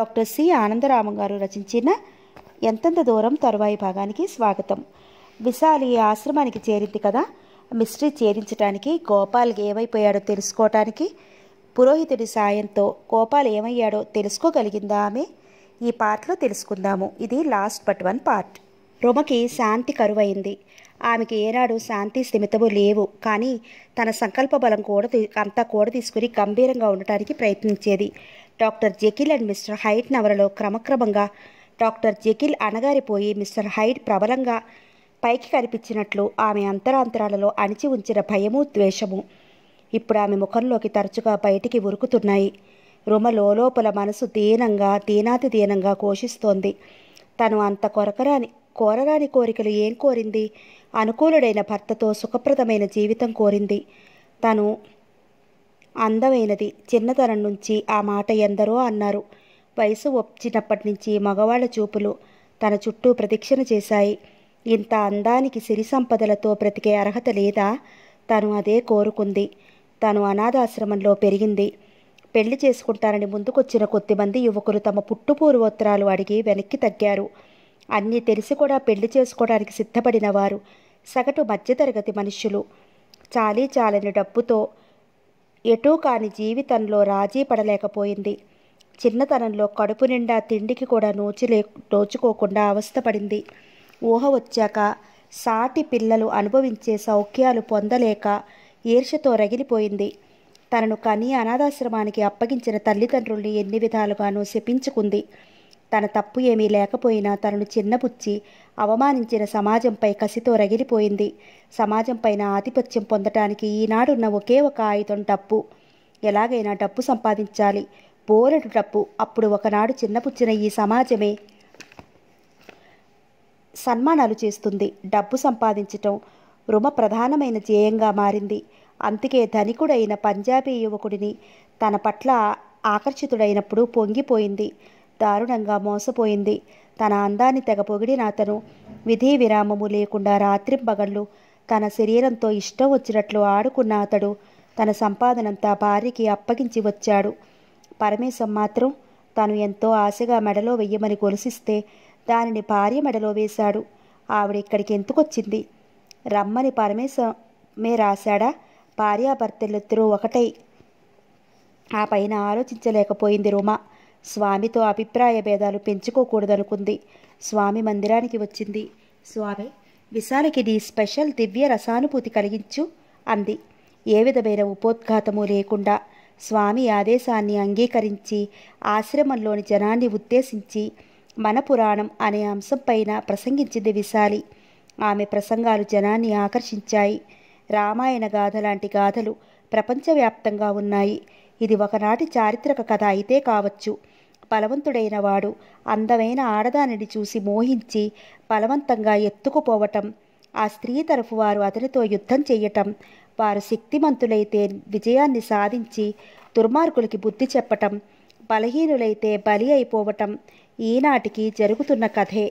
doctor C ఆనందరామం గారు రచించిన ఎంతంత దూరం తరువాయి భాగానికి స్వాగతం విశాలి ఆశ్రమానికి చేరింది కదా మిస్టరీ ఛేదించడానికి గోపాల్ ఏమైపోయాడో తెలుసుకోవటానికి పురోహితుడి సాయంతో గోపాల్ ఏమయ్యాడో తెలుసుకోగలిగిందా ఆమె ఈ పార్ట్లో తెలుసుకుందాము ఇది లాస్ట్ బట్ వన్ పార్ట్ రొమకి శాంతి కరువైంది ఆమెకి ఏనాడు శాంతి స్థిమితము లేవు కానీ తన సంకల్ప బలం కూడా తీ- అంతా కూడా తీసుకుని గంభీరంగా ఉండటానికి ప్రయత్నించేది doctor Jekyll and mister Hyde నవలలో క్రమక్రమంగా డాక్టర్ జెకిల్ అణగారిపోయి మిస్టర్ హైట్ ప్రబలంగా పైకి కనిపించినట్లు ఆమె అంతరాంతరాలలో అణిచి ఉంచిన భయము ద్వేషము ఇప్పుడు ఆమె ముఖంలోకి తరచుగా బయటికి ఉరుకుతున్నాయి రుమ లోపల మనసు దీనంగా దీనాతి దీనంగా ఘోషిస్తోంది తను అంత కొరకరాని కోరరాని కోరికలు ఏం కోరింది అనుకూలుడైన భర్తతో సుఖప్రదమైన జీవితం కోరింది తను అందమైనది చిన్నతనం నుంచి ఆ మాట ఎందరో అన్నారు వయసు వచ్చినప్పటి నుంచి మగవాళ్ల చూపులు తన చుట్టూ ప్రదక్షిణ చేశాయి ఇంత అందానికి సిరి సంపదలతో బ్రతికే అర్హత లేదా తను అదే కోరుకుంది తను అనాథాశ్రమంలో పెరిగింది పెళ్లి చేసుకుంటానని ముందుకొచ్చిన కొద్దిమంది యువకులు తమ పుట్టు పూర్వోత్తరాలు అడిగి వెనక్కి తగ్గారు అన్నీ తెలిసి కూడా పెళ్లి చేసుకోవడానికి సిద్ధపడిన వారు సగటు మధ్యతరగతి మనుష్యులు చాలీ చాలని డబ్బుతో ఎటూ కాని జీవితంలో రాజీ పడలేకపోయింది చిన్నతనంలో కడుపు నిండా తిండికి కూడా నోచులే నోచుకోకుండా అవస్థపడింది ఊహ వచ్చాక సాటి పిల్లలు అనుభవించే సౌఖ్యాలు పొందలేక ఈర్ష్యతో రగిలిపోయింది తనను కని అనాథాశ్రమానికి అప్పగించిన తల్లిదండ్రుల్ని ఎన్ని విధాలుగానూ శపించుకుంది తన తప్పు ఏమీ లేకపోయినా తనను చిన్నబుచ్చి అవమానించిన సమాజంపై కసితో రగిలిపోయింది సమాజంపైన ఆధిపత్యం పొందటానికి ఈనాడున్న ఒకే ఒక ఆయుధం డబ్బు ఎలాగైనా డబ్బు సంపాదించాలి బోలెడు డబ్బు అప్పుడు ఒకనాడు చిన్నపుచ్చిన ఈ సమాజమే సన్మానాలు చేస్తుంది డబ్బు సంపాదించటం రుమ ప్రధానమైన ధ్యేయంగా మారింది అందుకే ధనికుడైన పంజాబీ యువకుడిని తన పట్ల ఆకర్షితుడైనప్పుడు పొంగిపోయింది దారుణంగా మోసపోయింది తన అందాన్ని తెగ పొగిడిన అతను విధి విరామము లేకుండా రాత్రింబగళ్ళు తన శరీరంతో ఇష్టం వచ్చినట్లు ఆడుకున్న అతడు తన సంపాదనంతా భార్యకి అప్పగించి వచ్చాడు పరమేశం మాత్రం తను ఎంతో ఆశగా మెడలో వెయ్యమని గొలుసిస్తే దానిని భార్య మెడలో వేశాడు ఆవిడ ఇక్కడికి ఎందుకొచ్చింది రమ్మని పరమేశమే రాశాడా భార్యాభర్తలిద్దరూ ఒకటై ఆ పైన ఆలోచించలేకపోయింది రుమ స్వామితో అభిప్రాయ భేదాలు పెంచుకోకూడదనుకుంది స్వామి మందిరానికి వచ్చింది స్వామి విశాలకి నీ స్పెషల్ దివ్య రసానుభూతి కలిగించు అంది ఏ విధమైన ఉపోద్ఘాతము లేకుండా స్వామి ఆదేశాన్ని అంగీకరించి ఆశ్రమంలోని జనాన్ని ఉద్దేశించి మన పురాణం అనే అంశంపైన ప్రసంగించింది విశాలి ఆమె ప్రసంగాలు జనాన్ని ఆకర్షించాయి రామాయణ గాథ లాంటి గాథలు ప్రపంచవ్యాప్తంగా ఉన్నాయి ఇది ఒకనాటి చారిత్రక కథ అయితే కావచ్చు బలవంతుడైన వాడు అందమైన ఆడదానిని చూసి మోహించి బలవంతంగా ఎత్తుకుపోవటం ఆ స్త్రీ తరఫు వారు అతనితో యుద్ధం చెయ్యటం వారు శక్తిమంతులైతే విజయాన్ని సాధించి దుర్మార్గులకి బుద్ధి చెప్పటం బలహీనులైతే బలి అయిపోవటం ఈనాటికి జరుగుతున్న కథే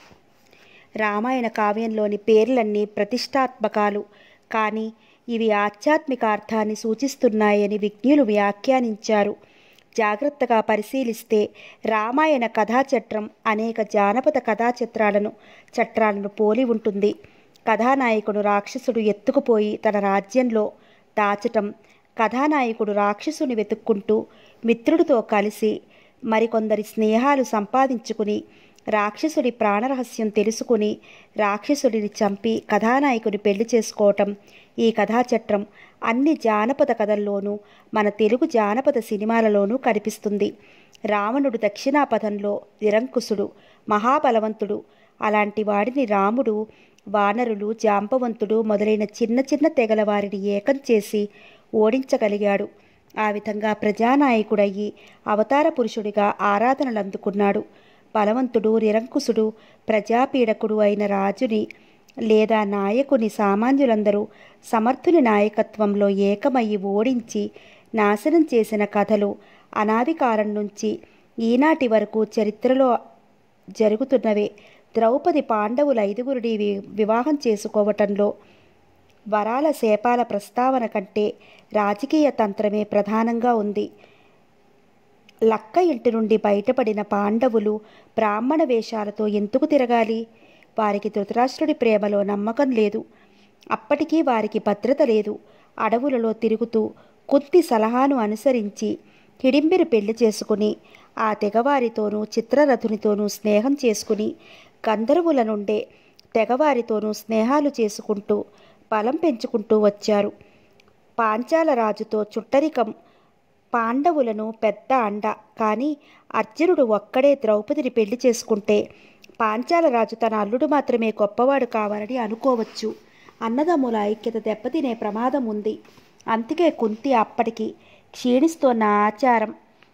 రామాయణ కావ్యంలోని పేర్లన్నీ ప్రతిష్టాత్మకాలు కానీ ఇవి ఆధ్యాత్మిక అర్థాన్ని సూచిస్తున్నాయని విజ్ఞులు వ్యాఖ్యానించారు జాగ్రత్తగా పరిశీలిస్తే రామాయణ కథా చట్రం అనేక జానపద కథా చిత్రాలను చట్రాలను పోలి ఉంటుంది కథానాయకుడు రాక్షసుడు ఎత్తుకుపోయి తన రాజ్యంలో దాచటం కథానాయకుడు రాక్షసుని వెతుక్కుంటూ మిత్రుడితో కలిసి మరికొందరి స్నేహాలు సంపాదించుకుని రాక్షసుడి ప్రాణరహస్యం తెలుసుకుని రాక్షసుడిని చంపి కథానాయకుని పెళ్లి చేసుకోవటం ఈ కథాచట్రం అన్ని జానపద కథల్లోనూ మన తెలుగు జానపద సినిమాలలోనూ కనిపిస్తుంది రావణుడు దక్షిణాపథంలో నిరంకుశుడు మహాబలవంతుడు అలాంటి వాడిని రాముడు వానరులు జాంబవంతుడు మొదలైన చిన్న చిన్న తెగల వారిని ఏకం చేసి ఓడించగలిగాడు ఆ విధంగా ప్రజానాయకుడయ్యి అవతార పురుషుడిగా ఆరాధనలు అందుకున్నాడు బలవంతుడు నిరంకుశుడు ప్రజాపీడకుడు అయిన రాజుని లేదా నాయకుని సామాన్యులందరూ సమర్థుని నాయకత్వంలో ఏకమయ్యి ఓడించి నాశనం చేసిన కథలు అనాది కాలం నుంచి ఈనాటి వరకు చరిత్రలో జరుగుతున్నవే ద్రౌపది పాండవుల ఐదుగురిని వి- వివాహం చేసుకోవటంలో వరాల శాపాల ప్రస్తావన కంటే రాజకీయ తంత్రమే ప్రధానంగా ఉంది లక్క ఇంటి నుండి బయటపడిన పాండవులు బ్రాహ్మణ వేషాలతో ఎందుకు తిరగాలి వారికి ధృతరాష్ట్రుడి ప్రేమలో నమ్మకం లేదు అప్పటికీ వారికి భద్రత లేదు అడవులలో తిరుగుతూ కుంతి సలహాను అనుసరించి హిడింబిని పెళ్లి చేసుకుని ఆ తెగవారితోనూ చిత్రరథునితోనూ స్నేహం చేసుకుని గంధర్వుల నుండే తెగవారితోనూ స్నేహాలు చేసుకుంటూ బలం పెంచుకుంటూ వచ్చారు పాంచాల రాజుతో చుట్టరికం పాండవులను పెద్ద అండ కానీ అర్జునుడు ఒక్కడే ద్రౌపదిని పెళ్లి చేసుకుంటే పాంచాల రాజు తన అల్లుడు మాత్రమే గొప్పవాడు కావాలని అనుకోవచ్చు అన్నదమ్ముల ఐక్యత దెబ్బతినే ప్రమాదం ఉంది అందుకే కుంతి అప్పటికి క్షీణిస్తోన్న ఆచారం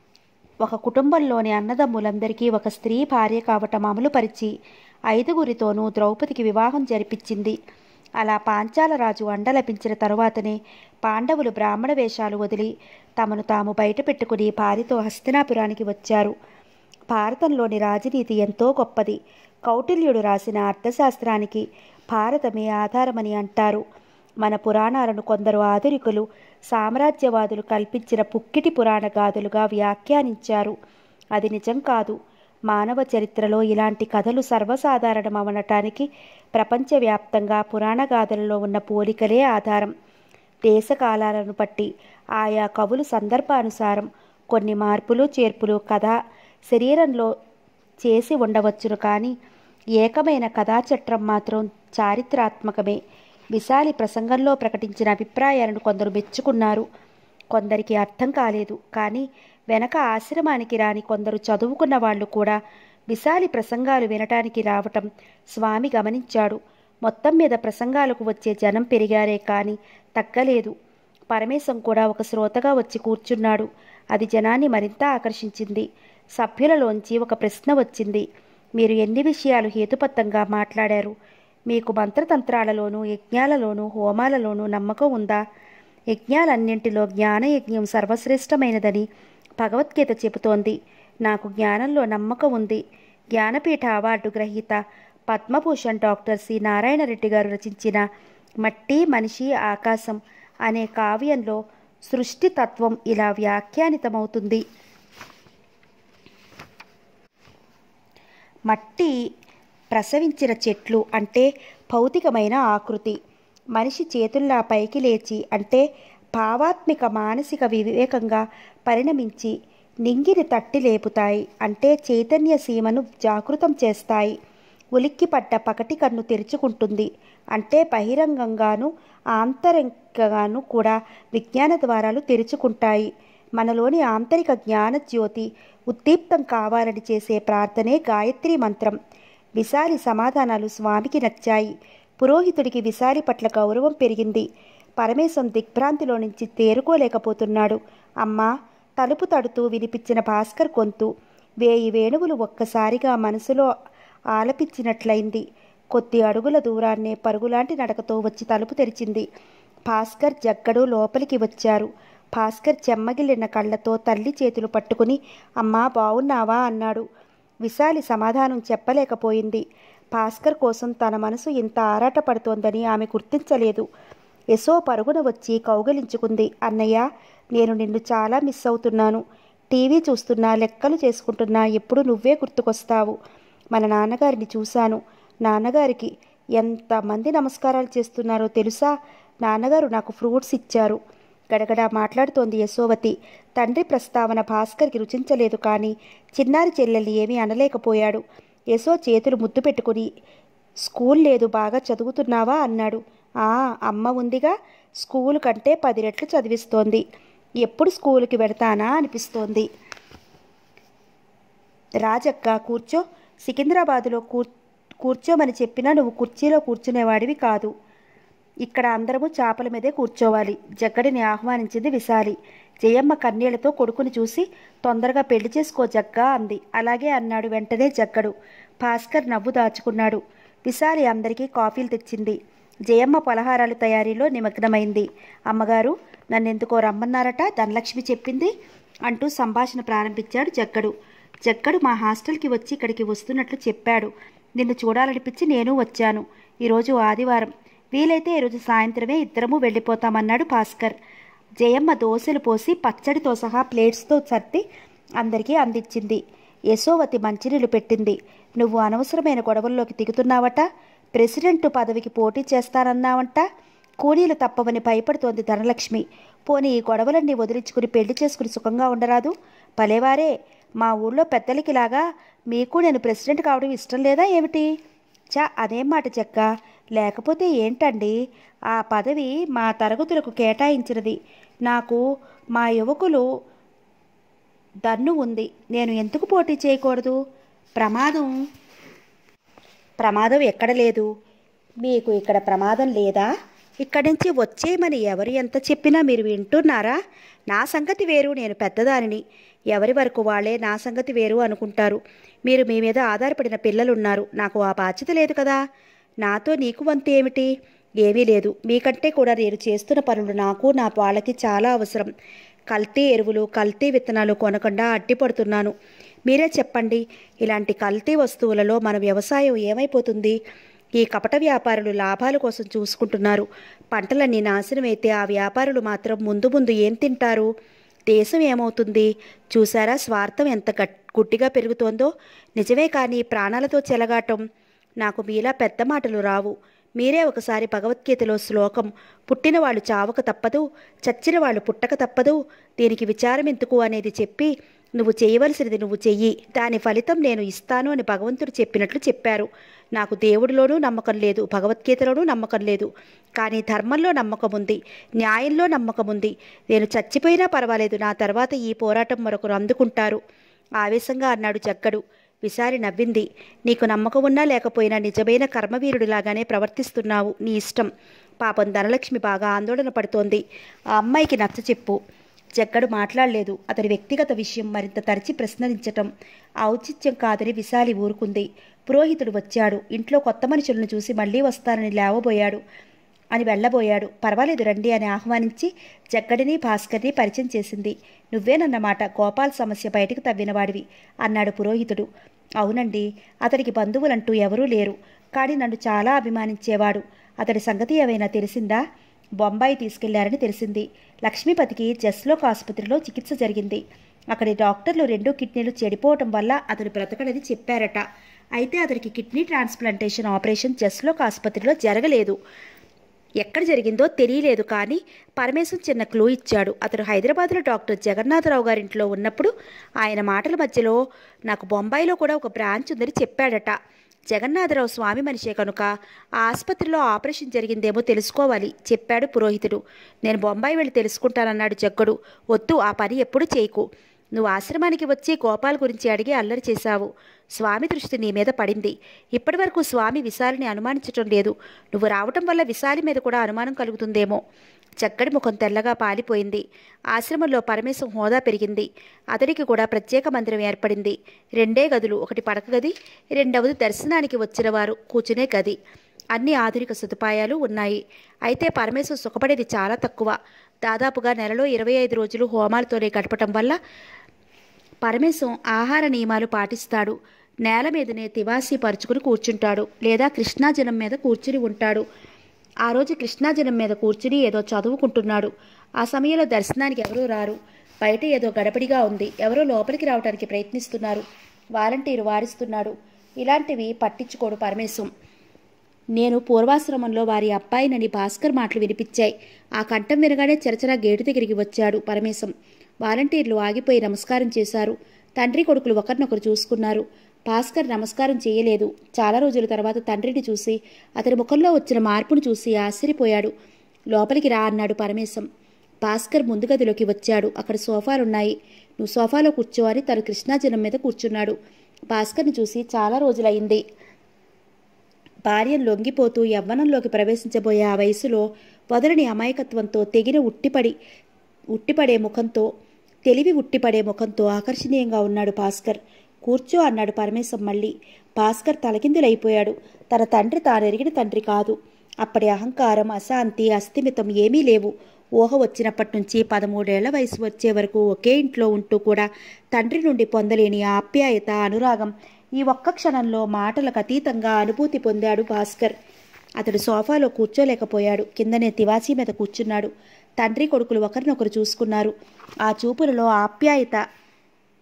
ఒక కుటుంబంలోని అన్నదమ్ములందరికీ ఒక స్త్రీ భార్య కావటం అమలుపరిచి ఐదుగురితోనూ ద్రౌపదికి వివాహం జరిపించింది అలా పాంచాల రాజు అండ లభించిన తరువాతనే పాండవులు బ్రాహ్మణ వేషాలు వదిలి తమను తాము బయట పెట్టుకుని భార్యతో హస్తినాపురానికి వచ్చారు భారతంలోని రాజనీతి ఎంతో గొప్పది కౌటిల్యుడు రాసిన అర్థశాస్త్రానికి భారతమే ఆధారమని అంటారు మన పురాణాలను కొందరు ఆధునికులు సామ్రాజ్యవాదులు కల్పించిన పుక్కిటి పురాణ గాథలుగా వ్యాఖ్యానించారు అది నిజం కాదు మానవ చరిత్రలో ఇలాంటి కథలు సర్వసాధారణమవనటానికి ప్రపంచవ్యాప్తంగా పురాణ గాథలలో ఉన్న పోలికలే ఆధారం దేశకాలాలను బట్టి ఆయా కవులు సందర్భానుసారం కొన్ని మార్పులు చేర్పులు కథ శరీరంలో చేసి ఉండవచ్చును కానీ ఏకమైన కథాచట్రం మాత్రం చారిత్రాత్మకమే విశాలి ప్రసంగంలో ప్రకటించిన అభిప్రాయాలను కొందరు మెచ్చుకున్నారు కొందరికి అర్థం కాలేదు కానీ వెనక ఆశ్రమానికి రాని కొందరు చదువుకున్న వాళ్ళు కూడా విశాలి ప్రసంగాలు వినటానికి రావటం స్వామి గమనించాడు మొత్తం మీద ప్రసంగాలకు వచ్చే జనం పెరిగారే కానీ తగ్గలేదు పరమేశం కూడా ఒక శ్రోతగా వచ్చి కూర్చున్నాడు అది జనాన్ని మరింత ఆకర్షించింది సభ్యులలోంచి ఒక ప్రశ్న వచ్చింది మీరు ఎన్ని విషయాలు హేతుబద్ధంగా మాట్లాడారు మీకు మంత్రతంత్రాలలోనూ యజ్ఞాలలోనూ హోమాలలోనూ నమ్మకం ఉందా యజ్ఞాలన్నింటిలో జ్ఞానయజ్ఞం సర్వశ్రేష్టమైనదని భగవద్గీత చెబుతోంది నాకు జ్ఞానంలో నమ్మకం ఉంది జ్ఞానపీఠ అవార్డు గ్రహీత పద్మభూషణ్ డాక్టర్ సి నారాయణరెడ్డి గారు రచించిన మట్టి మనిషి ఆకాశం అనే కావ్యంలో సృష్టి తత్వం ఇలా వ్యాఖ్యానితమవుతుంది మట్టి ప్రసవించిన చెట్లు అంటే భౌతికమైన ఆకృతి మనిషి చేతుల్లా పైకి లేచి అంటే భావాత్మిక మానసిక వివేకంగా పరిణమించి నింగిని తట్టి లేపుతాయి అంటే చైతన్య సీమను జాగృతం చేస్తాయి ఉలిక్కిపడ్డ పకటి కన్ను తెరుచుకుంటుంది అంటే బహిరంగంగాను ఆంతరికంగాను కూడా విజ్ఞాన ద్వారాలు తెరుచుకుంటాయి మనలోని ఆంతరిక జ్ఞాన జ్యోతి ఉద్దీప్తం కావాలని చేసే ప్రార్థనే గాయత్రి మంత్రం విశాలి సమాధానాలు స్వామికి నచ్చాయి పురోహితుడికి విశాలి పట్ల గౌరవం పెరిగింది పరమేశం దిగ్భ్రాంతిలో నుంచి తేరుకోలేకపోతున్నాడు అమ్మా తలుపు తడుతూ వినిపించిన భాస్కర్ గొంతు వేయి వేణువులు ఒక్కసారిగా మనసులో ఆలపించినట్లయింది కొద్ది అడుగుల దూరాన్నే పరుగులాంటి నడకతో వచ్చి తలుపు తెరిచింది భాస్కర్ జగ్గడు లోపలికి వచ్చారు భాస్కర్ చెమ్మగిలిన కళ్ళతో తల్లి చేతులు పట్టుకుని అమ్మా బావున్నావా అన్నాడు విశాలి సమాధానం చెప్పలేకపోయింది భాస్కర్ కోసం తన మనసు ఇంత ఆరాటపడుతోందని ఆమె గుర్తించలేదు యశో పరుగున వచ్చి కౌగలించుకుంది అన్నయ్య నేను నిన్ను చాలా మిస్ అవుతున్నాను టీవీ చూస్తున్నా లెక్కలు చేసుకుంటున్నా ఎప్పుడు నువ్వే గుర్తుకొస్తావు మన నాన్నగారిని చూశాను నాన్నగారికి ఎంతమంది నమస్కారాలు చేస్తున్నారో తెలుసా నాన్నగారు నాకు ఫ్రూట్స్ ఇచ్చారు గడగడా మాట్లాడుతోంది యశోవతి తండ్రి ప్రస్తావన భాస్కర్కి రుచించలేదు కానీ చిన్నారి చెల్లెల్ని ఏమీ అనలేకపోయాడు యశో చేతులు ముద్దు పెట్టుకుని స్కూల్ లేదు బాగా చదువుతున్నావా అన్నాడు ఆ అమ్మ ఉందిగా స్కూల్ కంటే పది రెట్లు చదివిస్తోంది ఎప్పుడు స్కూల్కి వెడతానా అనిపిస్తోంది రాజక్క కూర్చో సికింద్రాబాదులో కూర్ కూర్చోమని చెప్పినా నువ్వు కుర్చీలో కూర్చునేవాడివి కాదు ఇక్కడ అందరము చాపల మీదే కూర్చోవాలి జగ్గడిని ఆహ్వానించింది విశాలి జయమ్మ కన్నీళ్లతో కొడుకుని చూసి తొందరగా పెళ్లి చేసుకో జగ్గా అంది అలాగే అన్నాడు వెంటనే జగ్గడు భాస్కర్ నవ్వు దాచుకున్నాడు విశాలి అందరికీ కాఫీలు తెచ్చింది జయమ్మ పలహారాలు తయారీలో నిమగ్నమైంది అమ్మగారు నన్నెందుకో రమ్మన్నారట ధనలక్ష్మి చెప్పింది అంటూ సంభాషణ ప్రారంభించాడు జగ్గడు జగ్గడు మా హాస్టల్కి వచ్చి ఇక్కడికి వస్తున్నట్లు చెప్పాడు నిన్ను చూడాలనిపించి నేను వచ్చాను ఈరోజు ఆదివారం వీలైతే ఈరోజు సాయంత్రమే ఇద్దరము వెళ్ళిపోతామన్నాడు భాస్కర్ జయమ్మ దోశలు పోసి పచ్చడితో సహా ప్లేట్స్తో సర్ది అందరికీ అందించింది యశోవతి మంచినీళ్ళు పెట్టింది నువ్వు అనవసరమైన గొడవల్లోకి దిగుతున్నావట ప్రెసిడెంట్ పదవికి పోటీ చేస్తానన్నావంట కూలీలు తప్పవని భయపడుతోంది ధనలక్ష్మి పోనీ ఈ గొడవలన్నీ వదిలించుకుని పెళ్లి చేసుకుని సుఖంగా ఉండరాదు భలేవారే మా ఊళ్ళో పెద్దలకిలాగా మీకు నేను ప్రెసిడెంట్ కావడం ఇష్టం లేదా ఏమిటి చా అదేం మాట చెక్క లేకపోతే ఏంటండి ఆ పదవి మా తరగతులకు కేటాయించినది నాకు మా యువకులు దన్ను ఉంది నేను ఎందుకు పోటీ చేయకూడదు ప్రమాదం ప్రమాదం ఎక్కడ లేదు మీకు ఇక్కడ ప్రమాదం లేదా ఇక్కడి నుంచి వచ్చేయమని ఎవరు ఎంత చెప్పినా మీరు వింటున్నారా నా సంగతి వేరు నేను పెద్దదానిని ఎవరి వరకు వాళ్ళే నా సంగతి వేరు అనుకుంటారు మీరు మీ మీద ఆధారపడిన పిల్లలున్నారు నాకు ఆ బాధ్యత లేదు కదా నాతో నీకు వంతు ఏమిటి ఏమీ లేదు మీకంటే కూడా నేను చేస్తున్న పనులు నాకు నా వాళ్ళకి చాలా అవసరం కల్తీ ఎరువులు కల్తీ విత్తనాలు కొనకుండా అడ్డిపడుతున్నాను మీరే చెప్పండి ఇలాంటి కల్తీ వస్తువులలో మన వ్యవసాయం ఏమైపోతుంది ఈ కపట వ్యాపారులు లాభాల కోసం చూసుకుంటున్నారు పంటలన్నీ నాశనమైతే ఆ వ్యాపారులు మాత్రం ముందు ముందు ఏం తింటారు దేశం ఏమవుతుంది చూసారా స్వార్థం ఎంత గట్ గుట్టిగా పెరుగుతోందో నిజమే కానీ ప్రాణాలతో చెలగాటం నాకు మీలా పెద్ద మాటలు రావు మీరే ఒకసారి భగవద్గీతలో శ్లోకం పుట్టిన వాళ్ళు చావక తప్పదు చచ్చిన వాళ్ళు పుట్టక తప్పదు దీనికి విచారం ఎందుకు అనేది చెప్పి నువ్వు చేయవలసినది నువ్వు చెయ్యి దాని ఫలితం నేను ఇస్తాను అని భగవంతుడు చెప్పినట్లు చెప్పారు నాకు దేవుడిలోనూ నమ్మకం లేదు భగవద్గీతలోనూ నమ్మకం లేదు కానీ ధర్మంలో నమ్మకం ఉంది న్యాయంలో నమ్మకం ఉంది నేను చచ్చిపోయినా పర్వాలేదు నా తర్వాత ఈ పోరాటం మరొకరు అందుకుంటారు ఆవేశంగా అన్నాడు జగ్గడు విసారి నవ్వింది నీకు నమ్మకం ఉన్నా లేకపోయినా నిజమైన కర్మవీరుడిలాగానే ప్రవర్తిస్తున్నావు నీ ఇష్టం పాపం ధనలక్ష్మి బాగా ఆందోళన పడుతోంది ఆ అమ్మాయికి నచ్చ చెప్పు జగ్గడు మాట్లాడలేదు అతని వ్యక్తిగత విషయం మరింత తరచి ప్రశ్నించటం ఔచిత్యం కాదని విశాలి ఊరుకుంది పురోహితుడు వచ్చాడు ఇంట్లో కొత్త మనుషులను చూసి మళ్ళీ వస్తానని లేవబోయాడు అని వెళ్ళబోయాడు పర్వాలేదు రండి అని ఆహ్వానించి జగ్గడిని భాస్కర్ని పరిచయం చేసింది నువ్వేనన్నమాట గోపాల్ సమస్య బయటకు తవ్వినవాడివి అన్నాడు పురోహితుడు అవునండి అతడికి బంధువులంటూ ఎవరూ లేరు కానీ నన్ను చాలా అభిమానించేవాడు అతడి సంగతి ఏమైనా తెలిసిందా బొంబాయి తీసుకెళ్లారని తెలిసింది లక్ష్మీపతికి జస్లోక్ ఆసుపత్రిలో చికిత్స జరిగింది అక్కడి డాక్టర్లు రెండు కిడ్నీలు చెడిపోవటం వల్ల అతడు బ్రతకడని చెప్పారట అయితే అతడికి కిడ్నీ ట్రాన్స్ప్లాంటేషన్ ఆపరేషన్ జస్లోక్ ఆసుపత్రిలో జరగలేదు ఎక్కడ జరిగిందో తెలియలేదు కానీ పరమేశం చిన్న క్లూ ఇచ్చాడు అతడు హైదరాబాద్లో డాక్టర్ జగన్నాథరావు గారింట్లో ఉన్నప్పుడు ఆయన మాటల మధ్యలో నాకు బొంబాయిలో కూడా ఒక బ్రాంచ్ ఉందని చెప్పాడట జగన్నాథరావు స్వామి మనిషే కనుక ఆ ఆసుపత్రిలో ఆపరేషన్ జరిగిందేమో తెలుసుకోవాలి చెప్పాడు పురోహితుడు నేను బొంబాయి వెళ్ళి తెలుసుకుంటానన్నాడు జగ్గడు వద్దు ఆ పని ఎప్పుడు చేయకు నువ్వు ఆశ్రమానికి వచ్చి గోపాల్ గురించి అడిగి అల్లరి చేశావు స్వామి దృష్టి నీ మీద పడింది ఇప్పటివరకు స్వామి విశాలిని అనుమానించటం లేదు నువ్వు రావటం వల్ల విశాలి మీద కూడా అనుమానం కలుగుతుందేమో చక్కడి ముఖం తెల్లగా పాలిపోయింది ఆశ్రమంలో పరమేశం హోదా పెరిగింది అతడికి కూడా ప్రత్యేక మందిరం ఏర్పడింది రెండే గదులు ఒకటి పడక గది రెండవది దర్శనానికి వచ్చిన వారు కూర్చునే గది అన్ని ఆధునిక సదుపాయాలు ఉన్నాయి అయితే పరమేశ్వర్ సుఖపడేది చాలా తక్కువ దాదాపుగా నెలలో ఇరవై ఐదు రోజులు హోమాలతోనే గడపటం వల్ల పరమేశం ఆహార నియమాలు పాటిస్తాడు నేల మీదనే తివాసీ పరుచుకుని కూర్చుంటాడు లేదా కృష్ణాజనం మీద కూర్చుని ఉంటాడు ఆ రోజు కృష్ణాజనం మీద కూర్చుని ఏదో చదువుకుంటున్నాడు ఆ సమయంలో దర్శనానికి ఎవరూ రారు బయట ఏదో గడపడిగా ఉంది ఎవరో లోపలికి రావడానికి ప్రయత్నిస్తున్నారు వాలంటీరు వారిస్తున్నాడు ఇలాంటివి పట్టించుకోడు పరమేశం నేను పూర్వాశ్రమంలో వారి అబ్బాయినని భాస్కర్ మాటలు వినిపించాయి ఆ కంఠం వినగానే చరచరా గేటు దగ్గరికి వచ్చాడు పరమేశం వాలంటీర్లు ఆగిపోయి నమస్కారం చేశారు తండ్రి కొడుకులు ఒకరినొకరు చూసుకున్నారు భాస్కర్ నమస్కారం చేయలేదు చాలా రోజుల తర్వాత తండ్రిని చూసి అతని ముఖంలో వచ్చిన మార్పును చూసి ఆశ్చర్యపోయాడు లోపలికి రా అన్నాడు పరమేశం భాస్కర్ ముందు గదిలోకి వచ్చాడు అక్కడ సోఫాలున్నాయి నువ్వు సోఫాలో కూర్చో అని తను కృష్ణాజనం మీద కూర్చున్నాడు భాస్కర్ని చూసి చాలా రోజులైంది భార్యను లొంగిపోతూ యవ్వనంలోకి ప్రవేశించబోయే ఆ వయసులో వదలని అమాయకత్వంతో తెగిన ఉట్టిపడి ఉట్టిపడే ముఖంతో తెలివి ఉట్టిపడే ముఖంతో ఆకర్షణీయంగా ఉన్నాడు భాస్కర్ కూర్చో అన్నాడు పరమేశం మళ్ళీ భాస్కర్ తలకిందులైపోయాడు తన తండ్రి తానెరిగిన తండ్రి కాదు అప్పటి అహంకారం అశాంతి అస్థిమితం ఏమీ లేవు ఊహ వచ్చినప్పటి నుంచి పదమూడేళ్ల వయసు వచ్చే వరకు ఒకే ఇంట్లో ఉంటూ కూడా తండ్రి నుండి పొందలేని ఆప్యాయత అనురాగం ఈ ఒక్క క్షణంలో మాటలకు అతీతంగా అనుభూతి పొందాడు భాస్కర్ అతడు సోఫాలో కూర్చోలేకపోయాడు కిందనే తివాచీ మీద కూర్చున్నాడు తండ్రి కొడుకులు ఒకరినొకరు చూసుకున్నారు ఆ చూపులలో ఆప్యాయత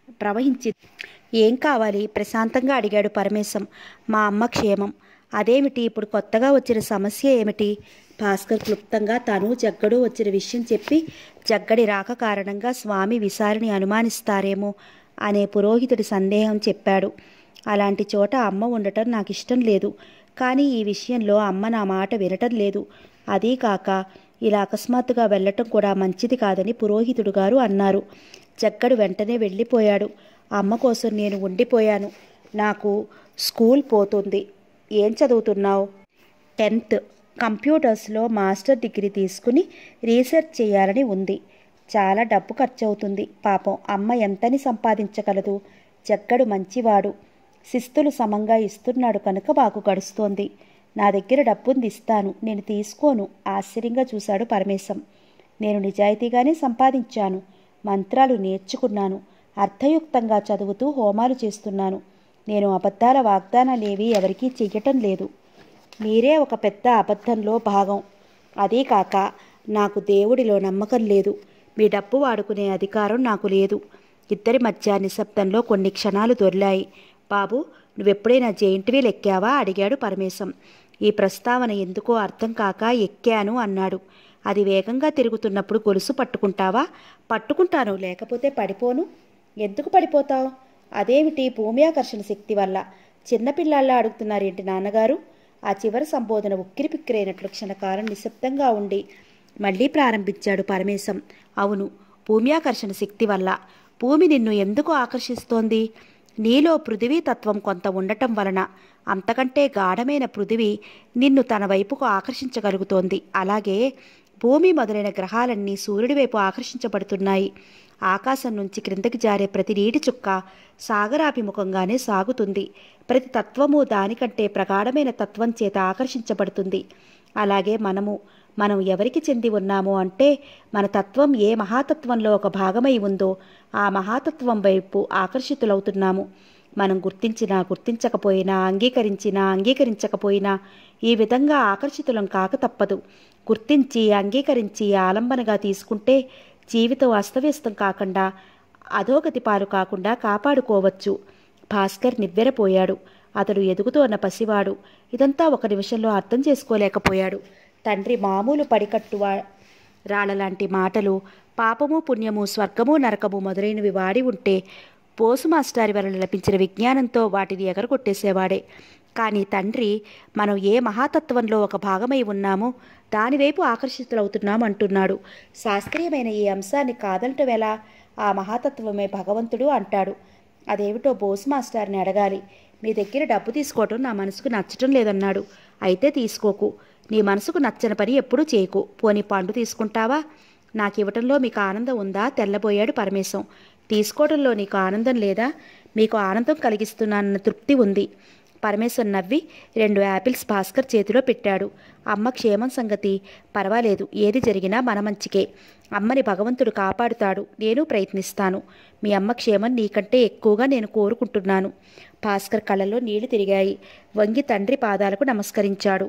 ప్రవహించి ఏం కావాలి ప్రశాంతంగా అడిగాడు పరమేశం మా అమ్మ క్షేమం అదేమిటి ఇప్పుడు కొత్తగా వచ్చిన సమస్య ఏమిటి భాస్కర్ క్లుప్తంగా తను జగ్గడు వచ్చిన విషయం చెప్పి జగ్గడి రాక కారణంగా స్వామి విసారిని అనుమానిస్తారేమో అనే పురోహితుడి సందేహం చెప్పాడు అలాంటి చోట అమ్మ ఉండటం నాకు ఇష్టం లేదు కానీ ఈ విషయంలో అమ్మ నా మాట వినటం లేదు అదీ కాక ఇలా అకస్మాత్తుగా వెళ్ళటం కూడా మంచిది కాదని పురోహితుడు గారు అన్నారు జగ్గడు వెంటనే వెళ్ళిపోయాడు అమ్మ కోసం నేను ఉండిపోయాను నాకు స్కూల్ పోతుంది ఏం చదువుతున్నావు టెన్త్ కంప్యూటర్స్లో మాస్టర్ డిగ్రీ తీసుకుని రీసెర్చ్ చేయాలని ఉంది చాలా డబ్బు ఖర్చు అవుతుంది పాపం అమ్మ ఎంతని సంపాదించగలదు జగ్గడు మంచివాడు శిస్తులు సమంగా ఇస్తున్నాడు కనుక మాకు గడుస్తోంది నా దగ్గర డబ్బుంది ఇస్తాను నేను తీసుకోను ఆశ్చర్యంగా చూశాడు పరమేశం నేను నిజాయితీగానే సంపాదించాను మంత్రాలు నేర్చుకున్నాను అర్థయుక్తంగా చదువుతూ హోమాలు చేస్తున్నాను నేను అబద్ధాల వాగ్దానాలేవి ఎవరికీ చెయ్యటం లేదు మీరే ఒక పెద్ద అబద్ధంలో భాగం అదీ కాక నాకు దేవుడిలో నమ్మకం లేదు మీ డబ్బు వాడుకునే అధికారం నాకు లేదు ఇద్దరి మధ్య నిశ్శబ్దంలో కొన్ని క్షణాలు దొర్లాయి బాబు నువ్వెప్పుడైనా జెయింట్ వీల్ ఎక్కావా అడిగాడు పరమేశం ఈ ప్రస్తావన ఎందుకో అర్థం కాక ఎక్కాను అన్నాడు అది వేగంగా తిరుగుతున్నప్పుడు గొలుసు పట్టుకుంటావా పట్టుకుంటాను లేకపోతే పడిపోను ఎందుకు పడిపోతావు అదేమిటి భూమి ఆకర్షణ శక్తి వల్ల చిన్నపిల్లాళ్ళ అడుగుతున్నారేంటి నాన్నగారు ఆ చివరి సంబోధన ఉక్కిరి పిక్కిరైనట్లు క్షణకాలం నిశ్శబ్దంగా ఉండి మళ్ళీ ప్రారంభించాడు పరమేశం అవును భూమి ఆకర్షణ శక్తి వల్ల భూమి నిన్ను ఎందుకు ఆకర్షిస్తోంది నీలో పృథివీ తత్వం కొంత ఉండటం వలన అంతకంటే గాఢమైన పృథివీ నిన్ను తన వైపుకు ఆకర్షించగలుగుతోంది అలాగే భూమి మొదలైన గ్రహాలన్నీ సూర్యుడి వైపు ఆకర్షించబడుతున్నాయి ఆకాశం నుంచి క్రిందకి జారే ప్రతి నీటి చుక్క సాగరాభిముఖంగానే సాగుతుంది ప్రతి తత్వము దానికంటే ప్రగాఢమైన తత్వం చేత ఆకర్షించబడుతుంది అలాగే మనము మనం ఎవరికి చెంది ఉన్నామో అంటే మన తత్వం ఏ మహాతత్వంలో ఒక భాగమై ఉందో ఆ మహాతత్వం వైపు ఆకర్షితులవుతున్నాము మనం గుర్తించినా గుర్తించకపోయినా అంగీకరించినా అంగీకరించకపోయినా ఈ విధంగా ఆకర్షితులం కాక తప్పదు గుర్తించి అంగీకరించి ఆలంబనగా తీసుకుంటే జీవితం అస్తవ్యస్తం కాకుండా అధోగతి పాలు కాకుండా కాపాడుకోవచ్చు భాస్కర్ నివ్వెరపోయాడు అతడు ఎదుగుతోన్న పసివాడు ఇదంతా ఒక నిమిషంలో అర్థం చేసుకోలేకపోయాడు తండ్రి మామూలు పడికట్టువా రాళ్ళలాంటి మాటలు పాపము పుణ్యము స్వర్గము నరకము మొదలైనవి వాడి ఉంటే పోసు మాస్టారి వలన లభించిన విజ్ఞానంతో వాటిని ఎగరగొట్టేసేవాడే కానీ తండ్రి మనం ఏ మహాతత్వంలో ఒక భాగమై ఉన్నామో దానివైపు ఆకర్షితులవుతున్నాం అంటున్నాడు శాస్త్రీయమైన ఈ అంశాన్ని కాదనటం ఎలా ఆ మహాతత్వమే భగవంతుడు అంటాడు అదేమిటో బోస్ మాస్టార్ని అడగాలి మీ దగ్గర డబ్బు తీసుకోవటం నా మనసుకు నచ్చటం లేదన్నాడు అయితే తీసుకోకు నీ మనసుకు నచ్చని పని ఎప్పుడూ చేయకు పోనీ పండు తీసుకుంటావా నాకు ఇవ్వటంలో మీకు ఆనందం ఉందా తెల్లబోయాడు పరమేశం తీసుకోవడంలో నీకు ఆనందం లేదా మీకు ఆనందం కలిగిస్తున్నానన్న తృప్తి ఉంది పరమేశ్వర్ నవ్వి రెండు యాపిల్స్ భాస్కర్ చేతిలో పెట్టాడు అమ్మ క్షేమం సంగతి పర్వాలేదు ఏది జరిగినా మన మంచికే అమ్మని భగవంతుడు కాపాడుతాడు నేను ప్రయత్నిస్తాను మీ అమ్మ క్షేమం నీకంటే ఎక్కువగా నేను కోరుకుంటున్నాను భాస్కర్ కళ్ళలో నీళ్లు తిరిగాయి వంగి తండ్రి పాదాలకు నమస్కరించాడు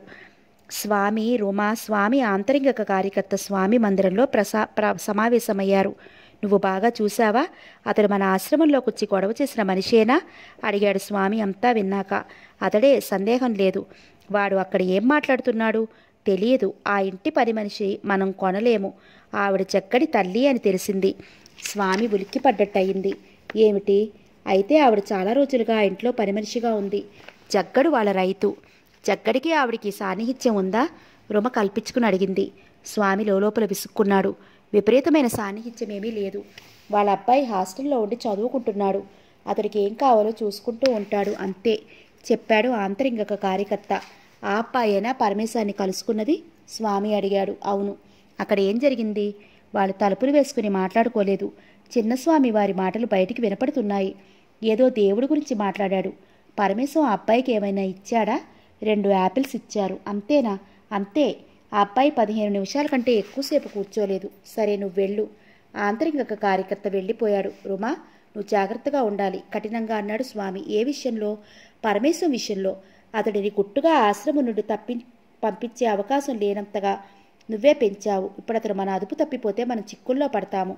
స్వామి రుమా స్వామి ఆంతరింగక కార్యకర్త స్వామి మందిరంలో ప్రసా ప్ర సమావేశమయ్యారు నువ్వు బాగా చూశావా అతడు మన ఆశ్రమంలోకి వచ్చి గొడవ చేసిన మనిషేనా అడిగాడు స్వామి అంతా విన్నాక అతడే సందేహం లేదు వాడు అక్కడ ఏం మాట్లాడుతున్నాడు తెలియదు ఆ ఇంటి పని మనిషి మనం కొనలేము ఆవిడ చక్కటి తల్లి అని తెలిసింది స్వామి ఉలిక్కిపడ్డట్టయింది ఏమిటి అయితే ఆవిడ చాలా రోజులుగా ఆ ఇంట్లో పని మనిషిగా ఉంది జగ్గడు వాళ్ళ రైతు జగ్గడికి ఆవిడికి సాన్నిహిత్యం ఉందా రుమ కల్పించుకుని అడిగింది స్వామి లోపల విసుక్కున్నాడు విపరీతమైన సాన్నిహిత్యం ఏమీ లేదు వాళ్ళ అబ్బాయి హాస్టల్లో ఉండి చదువుకుంటున్నాడు అతడికి ఏం కావాలో చూసుకుంటూ ఉంటాడు అంతే చెప్పాడు ఆంతరింగక కార్యకర్త ఆ అబ్బాయేనా పరమేశాన్ని కలుసుకున్నది స్వామి అడిగాడు అవును అక్కడ ఏం జరిగింది వాళ్ళు తలుపులు వేసుకుని మాట్లాడుకోలేదు చిన్నస్వామి వారి మాటలు బయటికి వినపడుతున్నాయి ఏదో దేవుడి గురించి మాట్లాడాడు పరమేశం ఆ అబ్బాయికి ఏమైనా ఇచ్చాడా రెండు యాపిల్స్ ఇచ్చారు అంతేనా అంతే ఆ అబ్బాయి పదిహేను నిమిషాల కంటే ఎక్కువసేపు కూర్చోలేదు సరే నువ్వు వెళ్ళు ఆంతరింగక కార్యకర్త వెళ్ళిపోయాడు రుమా నువ్వు జాగ్రత్తగా ఉండాలి కఠినంగా అన్నాడు స్వామి ఏ విషయంలో పరమేశం విషయంలో అతడిని గుట్టుగా ఆశ్రమం నుండి తప్పి పంపించే అవకాశం లేనంతగా నువ్వే పెంచావు ఇప్పుడు అతను మన అదుపు తప్పిపోతే మనం చిక్కుల్లో పడతాము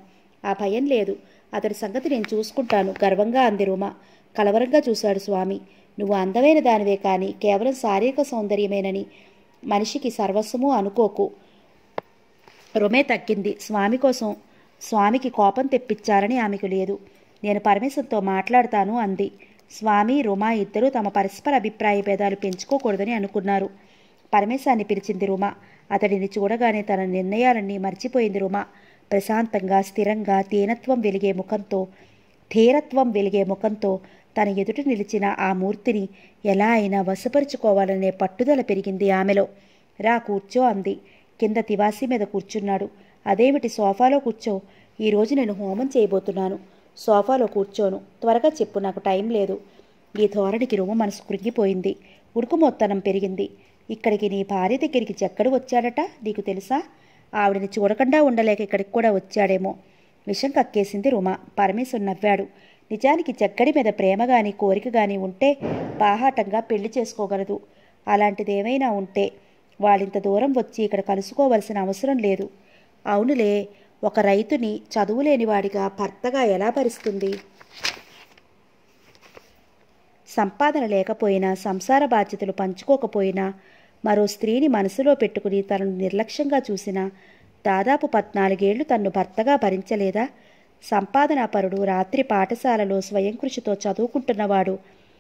ఆ భయం లేదు అతడి సంగతి నేను చూసుకుంటాను గర్వంగా అంది రుమ కలవరంగా చూశాడు స్వామి నువ్వు అందమైన దానివే కానీ కేవలం శారీరక సౌందర్యమేనని మనిషికి సర్వస్వము అనుకోకు రుమే తగ్గింది స్వామి కోసం స్వామికి కోపం తెప్పించాలని ఆమెకు లేదు నేను పరమేశ్వరంతో మాట్లాడతాను అంది స్వామి రుమా ఇద్దరూ తమ పరస్పర అభిప్రాయ భేదాలు పెంచుకోకూడదని అనుకున్నారు పరమేశాన్ని పిలిచింది రుమ అతడిని చూడగానే తన నిర్ణయాలన్నీ మర్చిపోయింది రుమ ప్రశాంతంగా స్థిరంగా తీనత్వం వెలిగే ముఖంతో ధీరత్వం వెలిగే ముఖంతో తన ఎదుట నిలిచిన ఆ మూర్తిని ఎలా అయినా వశపరుచుకోవాలనే పట్టుదల పెరిగింది ఆమెలో రా కూర్చో అంది కింద తివాసి మీద కూర్చున్నాడు అదేమిటి సోఫాలో కూర్చో ఈరోజు నేను హోమం చేయబోతున్నాను సోఫాలో కూర్చోను త్వరగా చెప్పు నాకు టైం లేదు ఈ ధోరణికి రుమ మనసు కృంగిపోయింది ఉడుకుమొత్తనం పెరిగింది ఇక్కడికి నీ భార్య దగ్గరికి చెక్కడు వచ్చాడట నీకు తెలుసా ఆవిడని చూడకుండా ఉండలేక ఇక్కడికి కూడా వచ్చాడేమో విషం కక్కేసింది రుమ పరమేశ్వరు నవ్వాడు నిజానికి చెక్కడి మీద ప్రేమ గాని కోరిక గాని ఉంటే బాహాటంగా పెళ్లి చేసుకోగలదు అలాంటిదేమైనా ఉంటే వాళ్ళింత దూరం వచ్చి ఇక్కడ కలుసుకోవలసిన అవసరం లేదు అవునులే ఒక రైతుని చదువులేని వాడిగా భర్తగా ఎలా భరిస్తుంది సంపాదన లేకపోయినా సంసార బాధ్యతలు పంచుకోకపోయినా మరో స్త్రీని మనసులో పెట్టుకుని తనను నిర్లక్ష్యంగా చూసినా దాదాపు పద్నాలుగేళ్లు తన్ను భర్తగా భరించలేదా సంపాదనాపరుడు రాత్రి పాఠశాలలో స్వయం కృషితో చదువుకుంటున్నవాడు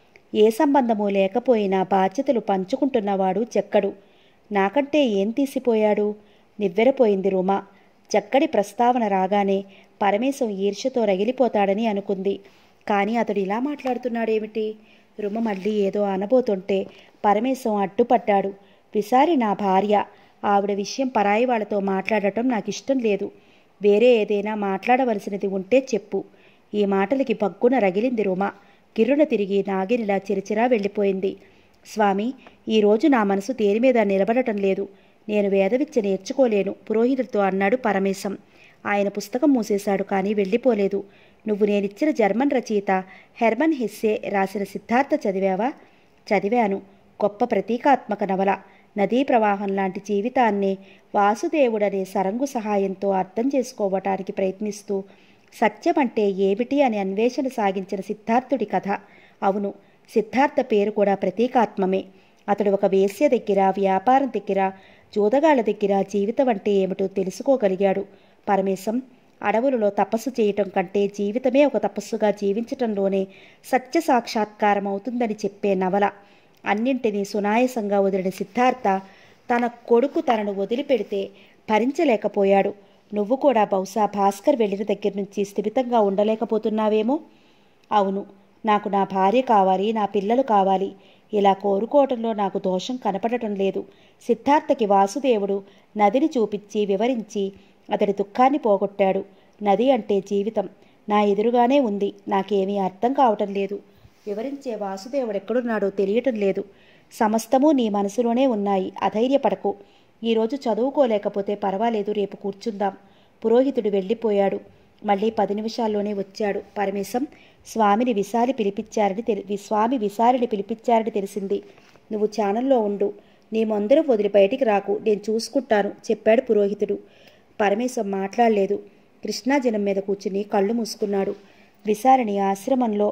ఏ సంబంధము లేకపోయినా బాధ్యతలు పంచుకుంటున్నవాడు చెక్కడు నాకంటే ఏం తీసిపోయాడు నివ్వెరపోయింది రుమా చక్కడి ప్రస్తావన రాగానే పరమేశం ఈర్ష్యతో రగిలిపోతాడని అనుకుంది కానీ అతడు ఇలా మాట్లాడుతున్నాడేమిటి రుమ మళ్ళీ ఏదో అనబోతుంటే పరమేశం అడ్డుపడ్డాడు విసారి నా భార్య ఆవిడ విషయం పరాయి వాళ్ళతో మాట్లాడటం నాకు ఇష్టం లేదు వేరే ఏదైనా మాట్లాడవలసినది ఉంటే చెప్పు ఈ మాటలకి బగ్గున రగిలింది రుమ గిర్రున తిరిగి నాగినిలా చిరచిరా వెళ్ళిపోయింది స్వామి ఈరోజు నా మనసు దేని మీద నిలబడటం లేదు నేను వేదవిద్య నేర్చుకోలేను పురోహితుడితో అన్నాడు పరమేశం ఆయన పుస్తకం మూసేశాడు కానీ వెళ్ళిపోలేదు నువ్వు నేనిచ్చిన జర్మన్ రచయిత హెర్మన్ హెస్సే రాసిన సిద్ధార్థ చదివావా చదివాను గొప్ప ప్రతీకాత్మక నవల నదీ ప్రవాహం లాంటి జీవితాన్ని వాసుదేవుడనే సరంగు సహాయంతో అర్థం చేసుకోవటానికి ప్రయత్నిస్తూ సత్యం అంటే ఏమిటి అని అన్వేషణ సాగించిన సిద్ధార్థుడి కథ అవును సిద్ధార్థ పేరు కూడా ప్రతీకాత్మమే అతడు ఒక వేశ్య దగ్గర వ్యాపారం దగ్గర జోదగాళ్ల దగ్గర జీవితం అంటే ఏమిటో తెలుసుకోగలిగాడు పరమేశం అడవులలో తపస్సు చేయటం కంటే జీవితమే ఒక తపస్సుగా జీవించటంలోనే సత్య సాక్షాత్కారం అవుతుందని చెప్పే నవల అన్నింటినీ సునాయసంగా వదిలిన సిద్ధార్థ తన కొడుకు తనను వదిలిపెడితే భరించలేకపోయాడు నువ్వు కూడా బహుశా భాస్కర్ వెళ్ళిన దగ్గర నుంచి స్థిమితంగా ఉండలేకపోతున్నావేమో అవును నాకు నా భార్య కావాలి నా పిల్లలు కావాలి ఇలా కోరుకోవటంలో నాకు దోషం కనపడటం లేదు సిద్ధార్థకి వాసుదేవుడు నదిని చూపించి వివరించి అతడి దుఃఖాన్ని పోగొట్టాడు నది అంటే జీవితం నా ఎదురుగానే ఉంది నాకేమీ అర్థం కావటం లేదు వివరించే వాసుదేవుడు ఎక్కడున్నాడో తెలియటం లేదు సమస్తము నీ మనసులోనే ఉన్నాయి అధైర్యపడకు ఈరోజు చదువుకోలేకపోతే పర్వాలేదు రేపు కూర్చుందాం పురోహితుడు వెళ్ళిపోయాడు మళ్ళీ పది నిమిషాల్లోనే వచ్చాడు పరమేశం స్వామిని విశాలి పిలిపించారని తెలి స్వామి విశాలిని పిలిపించారని తెలిసింది నువ్వు ఛానల్లో ఉండు నీ మందిరం వదిలి బయటికి రాకు నేను చూసుకుంటాను చెప్పాడు పురోహితుడు పరమేశం మాట్లాడలేదు కృష్ణాజనం మీద కూర్చుని కళ్ళు మూసుకున్నాడు విశాలిని ఆశ్రమంలో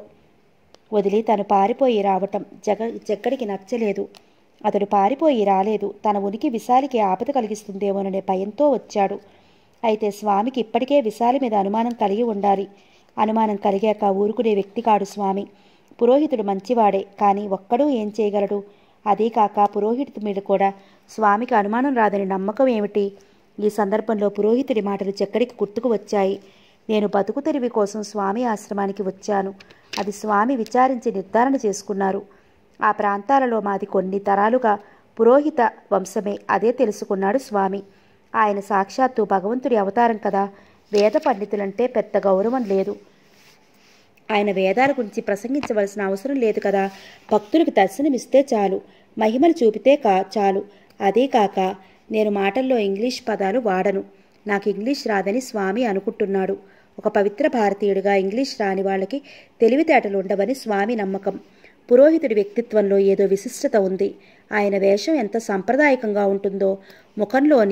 వదిలి తను పారిపోయి రావటం జగ జగ్గడికి నచ్చలేదు అతడు పారిపోయి రాలేదు తన ఉనికి విశాలికి ఆపద కలిగిస్తుందేమోననే భయంతో వచ్చాడు అయితే స్వామికి ఇప్పటికే విశాలి మీద అనుమానం కలిగి ఉండాలి అనుమానం కలిగాక ఊరుకునే వ్యక్తి కాడు స్వామి పురోహితుడు మంచివాడే కానీ ఒక్కడూ ఏం చేయగలడు అదే కాక పురోహితుడి మీద కూడా స్వామికి అనుమానం రాదని నమ్మకం ఏమిటి ఈ సందర్భంలో పురోహితుడి మాటలు చెక్కడికి గుర్తుకు వచ్చాయి నేను బతుకు తెరివి కోసం స్వామి ఆశ్రమానికి వచ్చాను అది స్వామి విచారించి నిర్ధారణ చేసుకున్నారు ఆ ప్రాంతాలలో మాది కొన్ని తరాలుగా పురోహిత వంశమే అదే తెలుసుకున్నాడు స్వామి ఆయన సాక్షాత్తు భగవంతుడి అవతారం కదా వేద పండితులంటే పెద్ద గౌరవం లేదు ఆయన వేదాల గురించి ప్రసంగించవలసిన అవసరం లేదు కదా భక్తులకు దర్శనమిస్తే చాలు మహిమలు చూపితే కా చాలు అదే కాక నేను మాటల్లో ఇంగ్లీష్ పదాలు వాడను నాకు ఇంగ్లీష్ రాదని స్వామి అనుకుంటున్నాడు ఒక పవిత్ర భారతీయుడిగా ఇంగ్లీష్ రాని వాళ్ళకి తెలివితేటలు ఉండవని స్వామి నమ్మకం పురోహితుడి వ్యక్తిత్వంలో ఏదో విశిష్టత ఉంది ఆయన వేషం ఎంత సాంప్రదాయకంగా ఉంటుందో ముఖంలోని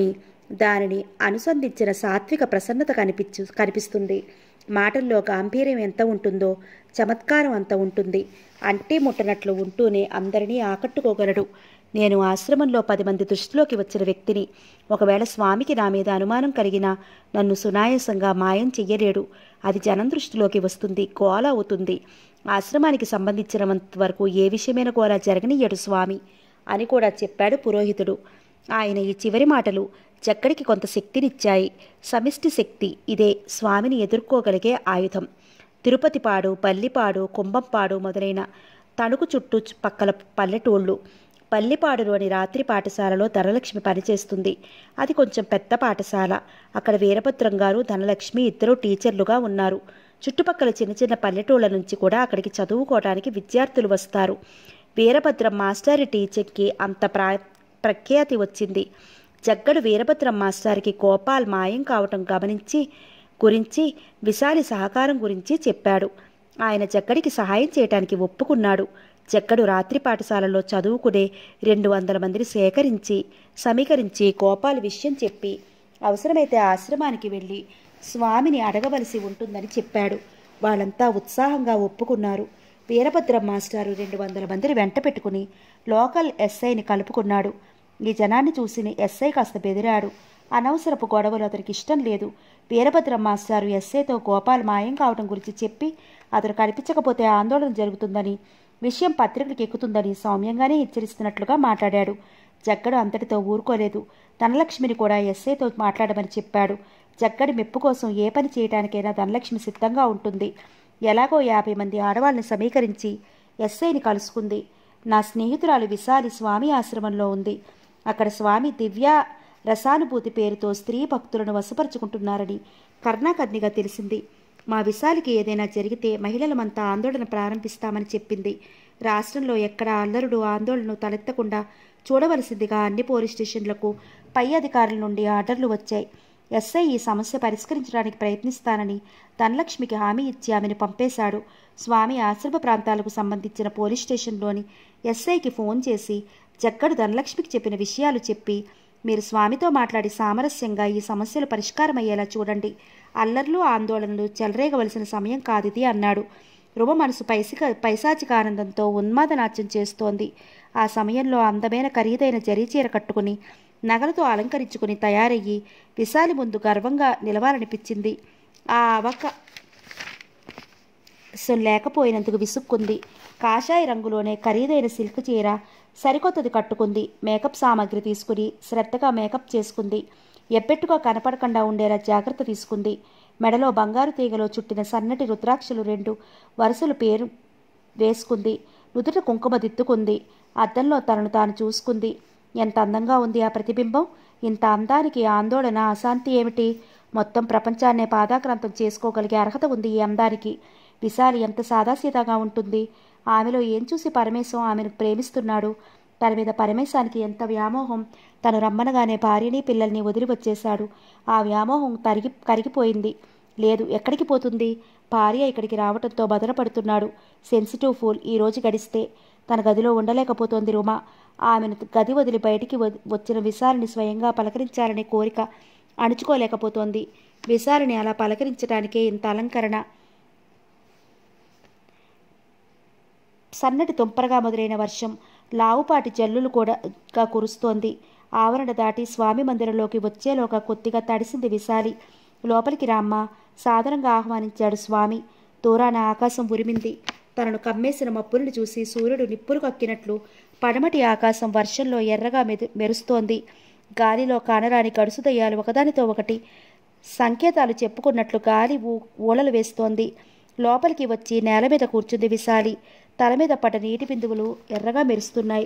దానిని అనుసంధించిన సాత్విక ప్రసన్నత కనిపించు కనిపిస్తుంది మాటల్లో గాంభీర్యం ఎంత ఉంటుందో చమత్కారం అంత ఉంటుంది అంటే ముట్టనట్లు ఉంటూనే అందరినీ ఆకట్టుకోగలడు నేను ఆశ్రమంలో పది మంది దృష్టిలోకి వచ్చిన వ్యక్తిని ఒకవేళ స్వామికి నా మీద అనుమానం కలిగినా నన్ను సునాయాసంగా మాయం చెయ్యలేడు అది జనం దృష్టిలోకి వస్తుంది గోల అవుతుంది ఆశ్రమానికి సంబంధించినంత వరకు ఏ విషయమైన గోల జరగనీయడు స్వామి అని కూడా చెప్పాడు పురోహితుడు ఆయన ఈ చివరి మాటలు జక్కడికి కొంత శక్తినిచ్చాయి సమిష్టి శక్తి ఇదే స్వామిని ఎదుర్కోగలిగే ఆయుధం తిరుపతిపాడు పల్లిపాడు కుంభంపాడు మొదలైన తణుకు చుట్టూ పక్కల పల్లెటూళ్ళు పల్లిపాడులోని రాత్రి పాఠశాలలో ధనలక్ష్మి పనిచేస్తుంది అది కొంచెం పెద్ద పాఠశాల అక్కడ వీరభద్రం గారు ధనలక్ష్మి ఇద్దరు టీచర్లుగా ఉన్నారు చుట్టుపక్కల చిన్న చిన్న పల్లెటూళ్ళ నుంచి కూడా అక్కడికి చదువుకోవడానికి విద్యార్థులు వస్తారు వీరభద్రం మాస్టారి టీచర్కి అంత ప్రా ప్రఖ్యాతి వచ్చింది జగ్గడు వీరభద్రం మాస్టార్కి గోపాల్ మాయం కావటం గమనించి గురించి విశాలి సహకారం గురించి చెప్పాడు ఆయన జగ్గడికి సహాయం చేయటానికి ఒప్పుకున్నాడు జగ్గడు రాత్రి పాఠశాలలో చదువుకునే రెండు వందల మందిని సేకరించి సమీకరించి గోపాల్ విషయం చెప్పి అవసరమైతే ఆశ్రమానికి వెళ్ళి స్వామిని అడగవలసి ఉంటుందని చెప్పాడు వాళ్ళంతా ఉత్సాహంగా ఒప్పుకున్నారు వీరభద్రం మాస్టారు రెండు వందల మందిని వెంట పెట్టుకుని లోకల్ ఎస్ఐని కలుపుకున్నాడు ఈ జనాన్ని చూసి ఎస్ఐ కాస్త బెదిరాడు అనవసరపు గొడవలు అతనికి ఇష్టం లేదు వీరభద్రం మాస్టారు ఎస్ఐతో గోపాల్ మాయం కావడం గురించి చెప్పి అతను కనిపించకపోతే ఆందోళన జరుగుతుందని విషయం పత్రికలకు ఎక్కుతుందని సౌమ్యంగానే హెచ్చరిస్తున్నట్లుగా మాట్లాడాడు జగ్గడు అంతటితో ఊరుకోలేదు ధనలక్ష్మిని కూడా ఎస్ఐతో మాట్లాడమని చెప్పాడు జగ్గడి మెప్పు కోసం ఏ పని చేయడానికైనా ధనలక్ష్మి సిద్ధంగా ఉంటుంది ఎలాగో యాభై మంది ఆడవాళ్ళని సమీకరించి ఎస్ఐని కలుసుకుంది నా స్నేహితురాలు విశాలి స్వామి ఆశ్రమంలో ఉంది అక్కడ స్వామి దివ్య రసానుభూతి పేరుతో స్త్రీ భక్తులను వశపరుచుకుంటున్నారని కర్ణాకర్ణిగా తెలిసింది మా విశాలికి ఏదైనా జరిగితే మహిళలమంతా ఆందోళన ప్రారంభిస్తామని చెప్పింది రాష్ట్రంలో ఎక్కడ అల్లరుడు ఆందోళనను తలెత్తకుండా చూడవలసిందిగా అన్ని పోలీస్ స్టేషన్లకు పై అధికారుల నుండి ఆర్డర్లు వచ్చాయి ఎస్ఐ ఈ సమస్య పరిష్కరించడానికి ప్రయత్నిస్తానని ధనలక్ష్మికి హామీ ఇచ్చి ఆమెను పంపేశాడు స్వామి ఆశ్రమ ప్రాంతాలకు సంబంధించిన పోలీస్ స్టేషన్లోని ఎస్ఐకి ఫోన్ చేసి జక్కడు ధనలక్ష్మికి చెప్పిన విషయాలు చెప్పి మీరు స్వామితో మాట్లాడి సామరస్యంగా ఈ సమస్యలు పరిష్కారమయ్యేలా చూడండి అల్లర్లు ఆందోళనలు చెలరేగవలసిన సమయం కాదిది అన్నాడు రుమ మనసు పైసిక పైశాచిక ఆనందంతో ఉన్మాదనాట్యం చేస్తోంది ఆ సమయంలో అందమైన ఖరీదైన జరీచీర కట్టుకుని నగలతో అలంకరించుకుని తయారయ్యి విశాలి ముందు గర్వంగా నిలవాలనిపించింది ఆ అవక సో లేకపోయినందుకు విసుక్కుంది కాషాయ రంగులోనే ఖరీదైన సిల్క్ చీర సరికొత్తది కట్టుకుంది మేకప్ సామాగ్రి తీసుకుని శ్రద్ధగా మేకప్ చేసుకుంది ఎప్పెట్టుగా కనపడకుండా ఉండేలా జాగ్రత్త తీసుకుంది మెడలో బంగారు తీగలో చుట్టిన సన్నటి రుద్రాక్షలు రెండు వరుసలు పేరు వేసుకుంది నుదుట కుంకుమ దిద్దుకుంది అద్దంలో తనను తాను చూసుకుంది ఎంత అందంగా ఉంది ఆ ప్రతిబింబం ఇంత అందానికి ఆందోళన అశాంతి ఏమిటి మొత్తం ప్రపంచాన్నే పాదాక్రాంతం చేసుకోగలిగే అర్హత ఉంది ఈ అందానికి విశాలి ఎంత సాదాసీదాగా ఉంటుంది ఆమెలో ఏం చూసి పరమేశం ఆమెను ప్రేమిస్తున్నాడు తన మీద పరమేశానికి ఎంత వ్యామోహం తను రమ్మనగానే భార్యని పిల్లల్ని వదిలి వచ్చేశాడు ఆ వ్యామోహం తరిగి కరిగిపోయింది లేదు ఎక్కడికి పోతుంది భార్య ఇక్కడికి రావడంతో బదనపడుతున్నాడు సెన్సిటివ్ ఫూల్ ఈ రోజు గడిస్తే తన గదిలో ఉండలేకపోతోంది రుమ ఆమెను గది వదిలి బయటికి వచ్చిన విశాలిని స్వయంగా పలకరించాలనే కోరిక అణుచుకోలేకపోతోంది విశాలిని అలా పలకరించడానికే ఇంత అలంకరణ సన్నటి తుంపరగా మొదలైన వర్షం లావుపాటి జల్లులు కూడా గా కురుస్తోంది ఆవరణ దాటి స్వామి మందిరంలోకి వచ్చేలోగా కొద్దిగా తడిసింది విశాలి లోపలికి రామ్మ సాదరంగా ఆహ్వానించాడు స్వామి దూరాన ఆకాశం ఉరిమింది తనను కమ్మేసిన మబ్బులను చూసి సూర్యుడు నిప్పులు కక్కినట్లు పడమటి ఆకాశం వర్షంలో ఎర్రగా మెదు మెరుస్తోంది గాలిలో కానరాని గడుసు దయ్యాలు ఒకదానితో ఒకటి సంకేతాలు చెప్పుకున్నట్లు గాలి ఊ ఊళలు వేస్తోంది లోపలికి వచ్చి నేల మీద కూర్చుంది విశాలి తల మీద పడ్డ నీటి బిందువులు ఎర్రగా మెరుస్తున్నాయి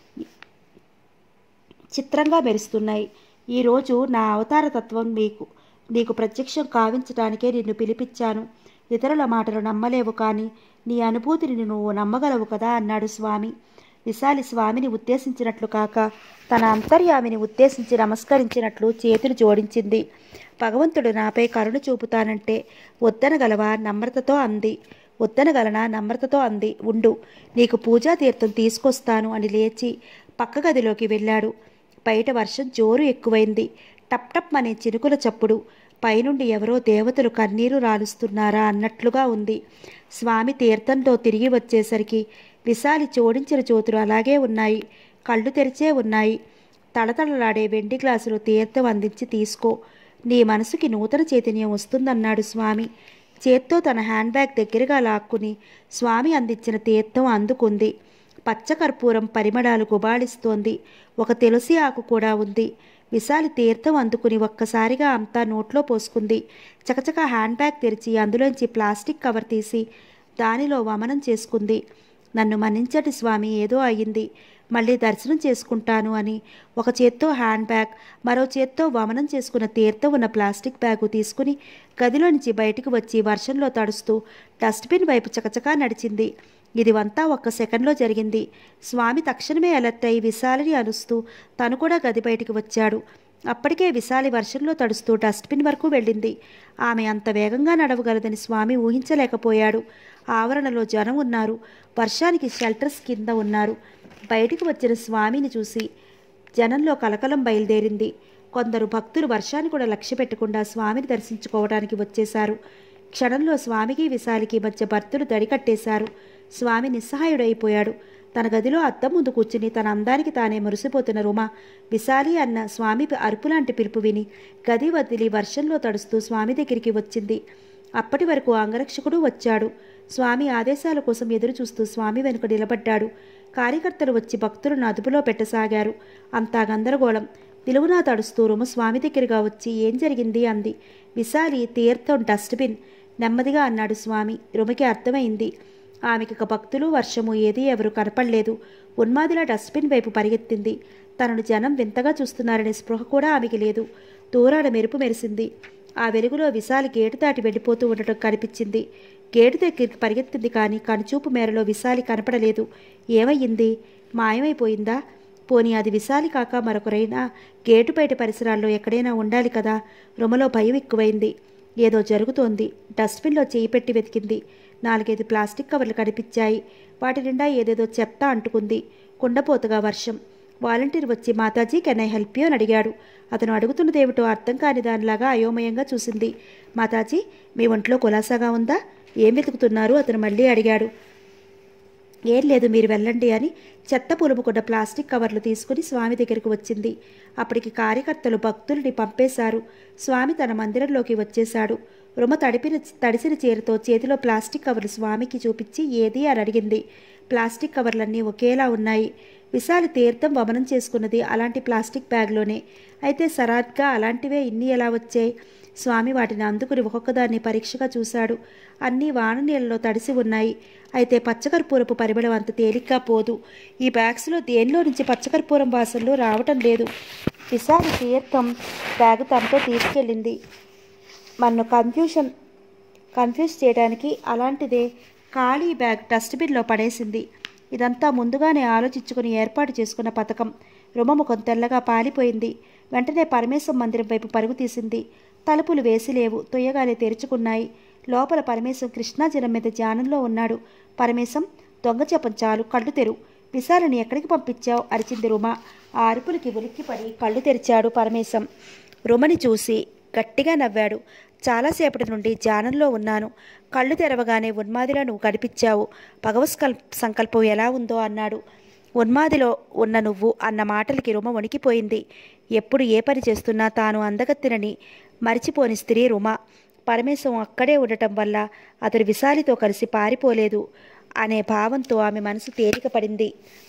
చిత్రంగా మెరుస్తున్నాయి ఈరోజు నా అవతార తత్వం మీకు నీకు ప్రత్యక్షం కావించడానికే నిన్ను పిలిపించాను ఇతరుల మాటలు నమ్మలేవు కానీ నీ అనుభూతిని నువ్వు నమ్మగలవు కదా అన్నాడు స్వామి విశాలి స్వామిని ఉద్దేశించినట్లు కాక తన అంతర్యామిని ఉద్దేశించి నమస్కరించినట్లు చేతులు జోడించింది భగవంతుడు నాపై కరుణ చూపుతానంటే వద్దనగలవా నమ్రతతో అంది వద్దనగలనా నమ్రతతో అంది ఉండు నీకు పూజా తీర్థం తీసుకొస్తాను అని లేచి పక్క గదిలోకి వెళ్ళాడు బయట వర్షం జోరు ఎక్కువైంది టప్ టప్ అనే చినుకుల చప్పుడు పైనుండి ఎవరో దేవతలు కన్నీరు రాలుస్తున్నారా అన్నట్లుగా ఉంది స్వామి తీర్థంతో తిరిగి వచ్చేసరికి విశాలి జోడించిన జ్యోతులు అలాగే ఉన్నాయి కళ్ళు తెరిచే ఉన్నాయి తళతళలాడే వెండి గ్లాసులో తీర్థం అందించి తీసుకో నీ మనసుకి నూతన చైతన్యం వస్తుందన్నాడు స్వామి చేత్తో తన హ్యాండ్ బ్యాగ్ దగ్గరగా లాక్కుని స్వామి అందించిన తీర్థం అందుకుంది పచ్చకర్పూరం పరిమళాలు గుబాళిస్తోంది ఒక తులసి ఆకు కూడా ఉంది విశాలి తీర్థం అందుకుని ఒక్కసారిగా అంతా నోట్లో పోసుకుంది చకచక హ్యాండ్ బ్యాగ్ తెరిచి అందులోంచి ప్లాస్టిక్ కవర్ తీసి దానిలో వమనం చేసుకుంది నన్ను మన్నించటి స్వామి ఏదో అయ్యింది మళ్ళీ దర్శనం చేసుకుంటాను అని ఒక చేత్తో హ్యాండ్ బ్యాగ్ మరో చేత్తో వమనం చేసుకున్న తీర్థం ఉన్న ప్లాస్టిక్ బ్యాగు తీసుకుని గదిలో నుంచి బయటకు వచ్చి వర్షంలో తడుస్తూ డస్ట్బిన్ వైపు చకచకా నడిచింది ఇది అంతా ఒక్క సెకండ్లో జరిగింది స్వామి తక్షణమే అలర్ట్ అయి విశాలిని అరుస్తూ తను కూడా గది బయటికి వచ్చాడు అప్పటికే విశాలి వర్షంలో తడుస్తూ డస్ట్బిన్ వరకు వెళ్ళింది ఆమె అంత వేగంగా నడవగలదని స్వామి ఊహించలేకపోయాడు ఆవరణలో జనం ఉన్నారు వర్షానికి షెల్టర్స్ కింద ఉన్నారు బయటికి వచ్చిన స్వామిని చూసి జనంలో కలకలం బయలుదేరింది కొందరు భక్తులు వర్షాన్ని కూడా లక్ష్య పెట్టకుండా స్వామిని దర్శించుకోవడానికి వచ్చేశారు క్షణంలో స్వామికి విశాలికి మధ్య భర్తులు దడికట్టేశారు స్వామి నిస్సహాయుడైపోయాడు తన గదిలో అద్దం ముందు కూర్చుని తన అందానికి తానే మురిసిపోతున్న రుమ విశాలి అన్న స్వామి అరుపులాంటి పిలుపు విని గది వదిలి వర్షంలో తడుస్తూ స్వామి దగ్గరికి వచ్చింది అప్పటి వరకు అంగరక్షకుడు వచ్చాడు స్వామి ఆదేశాల కోసం ఎదురు చూస్తూ స్వామి వెనుక నిలబడ్డాడు కార్యకర్తలు వచ్చి భక్తులను అదుపులో పెట్టసాగారు అంతా గందరగోళం నిలువునా తడుస్తూ రుమ స్వామి దగ్గరగా వచ్చి ఏం జరిగింది అంది విశాలి తీర్థం డస్ట్బిన్ నెమ్మదిగా అన్నాడు స్వామి రుమకి అర్థమైంది ఆమెకి ఇక భక్తులు వర్షము ఏదీ ఎవరు కనపడలేదు ఉన్మాదిలా డస్ట్బిన్ వైపు పరిగెత్తింది తనను జనం వింతగా చూస్తున్నారనే స్పృహ కూడా ఆమెకి లేదు దూరాన మెరుపు మెరిసింది ఆ వెలుగులో విశాలి గేటు దాటి వెళ్ళిపోతూ ఉండటం కనిపించింది గేటు దగ్గరికి పరిగెత్తింది కానీ కనుచూపు మేరలో విశాలి కనపడలేదు ఏమయ్యింది మాయమైపోయిందా పోనీ అది విశాలి కాక మరొకరైనా గేటు బయట పరిసరాల్లో ఎక్కడైనా ఉండాలి కదా రుమలో భయం ఎక్కువైంది ఏదో జరుగుతోంది డస్ట్బిన్లో చేయి పెట్టి వెతికింది నాలుగైదు ప్లాస్టిక్ కవర్లు కనిపించాయి వాటి నిండా ఏదేదో చెత్త అంటుకుంది కుండపోతగా వర్షం వాలంటీర్ వచ్చి మాతాజీ కెన్ ఐ హెల్ప్ యూ అని అడిగాడు అతను అడుగుతున్నదేమిటో అర్థం కాని దానిలాగా అయోమయంగా చూసింది మాతాజీ మీ ఒంట్లో కులాసాగా ఉందా ఏం వెతుకుతున్నారు అతను మళ్ళీ అడిగాడు ఏం లేదు మీరు వెళ్ళండి అని చెత్త పులుముకున్న ప్లాస్టిక్ కవర్లు తీసుకుని స్వామి దగ్గరకు వచ్చింది అప్పటికి కార్యకర్తలు భక్తుల్ని పంపేశారు స్వామి తన మందిరంలోకి వచ్చేశాడు రుమ తడిపిన తడిసిన చీరతో చేతిలో ప్లాస్టిక్ కవర్లు స్వామికి చూపించి ఏది అని అడిగింది ప్లాస్టిక్ కవర్లన్నీ ఒకేలా ఉన్నాయి విశాలి తీర్థం వమనం చేసుకున్నది అలాంటి ప్లాస్టిక్ బ్యాగ్లోనే అయితే సరాద్గా అలాంటివే ఇన్ని ఎలా వచ్చాయి స్వామి వాటిని అందుకుని ఒక్కొక్కదాన్ని పరీక్షగా చూశాడు అన్నీ వాన నీళ్ళలో తడిసి ఉన్నాయి అయితే పచ్చకర్పూరపు పరిమళం అంత తేలిగ్గా పోదు ఈ బ్యాగ్స్లో దేనిలో నుంచి పచ్చకర్పూరం వాసనలు రావటం లేదు విశాలి తీర్థం బ్యాగ్ తనతో తీసుకెళ్ళింది మన్ను కన్ఫ్యూషన్ కన్ఫ్యూజ్ చేయడానికి అలాంటిదే ఖాళీ బ్యాగ్ డస్ట్బిన్లో పడేసింది ఇదంతా ముందుగానే ఆలోచించుకుని ఏర్పాటు చేసుకున్న పథకం రుమముఖం తెల్లగా పాలిపోయింది వెంటనే పరమేశం మందిరం వైపు పరుగు తీసింది తలుపులు వేసి లేవు తొయ్యగానే తెరుచుకున్నాయి లోపల పరమేశం కృష్ణాజలం మీద ధ్యానంలో ఉన్నాడు పరమేశం దొంగ చెప్పం చాలు కళ్ళు తెరు విశాలని ఎక్కడికి పంపించావు అరిచింది రుమ ఆ అరుపులకి ఉలిక్కిపడి కళ్ళు తెరిచాడు పరమేశం రుమని చూసి గట్టిగా నవ్వాడు చాలాసేపటి నుండి ధ్యానంలో ఉన్నాను కళ్ళు తెరవగానే ఉన్మాదిలో నువ్వు కనిపించావు భగవత్కల్ సంకల్పం ఎలా ఉందో అన్నాడు ఉన్మాదిలో ఉన్న నువ్వు అన్న మాటలకి రుమ వణికిపోయింది ఎప్పుడు ఏ పని చేస్తున్నా తాను అందగత్తినని మరిచిపోని స్త్రీ రుమ పరమేశం అక్కడే ఉండటం వల్ల అతడు విశాలితో కలిసి పారిపోలేదు అనే భావంతో ఆమె మనసు తేలిక పడింది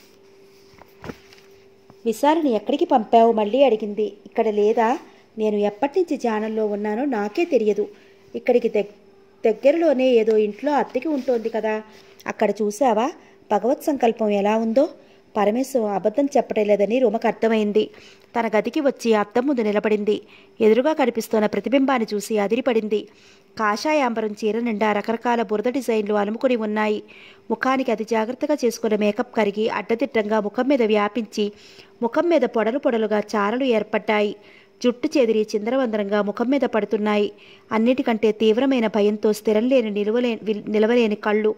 విశాలని ఎక్కడికి పంపావు మళ్ళీ అడిగింది ఇక్కడ లేదా నేను ఎప్పటి నుంచి ధ్యానంలో ఉన్నానో నాకే తెలియదు ఇక్కడికి దగ్ దగ్గరలోనే ఏదో ఇంట్లో అద్దెకి ఉంటోంది కదా అక్కడ చూసావా భగవత్ సంకల్పం ఎలా ఉందో పరమేశ్వరం అబద్ధం చెప్పడం లేదని రుమకు అర్థమైంది తన గదికి వచ్చి అద్దం ముందు నిలబడింది ఎదురుగా కనిపిస్తున్న ప్రతిబింబాన్ని చూసి అదిరిపడింది కాషాయాంబరం చీర నిండా రకరకాల బురద డిజైన్లు అలుముకుని ఉన్నాయి ముఖానికి అతి జాగ్రత్తగా చేసుకున్న మేకప్ కరిగి అడ్డదిడ్డంగా ముఖం మీద వ్యాపించి ముఖం మీద పొడలు పొడలుగా చారలు ఏర్పడ్డాయి జుట్టు చెదిరి చిందరవందరంగా ముఖం మీద పడుతున్నాయి అన్నిటికంటే తీవ్రమైన భయంతో స్థిరం లేని నిలువలే నిలవలేని కళ్ళు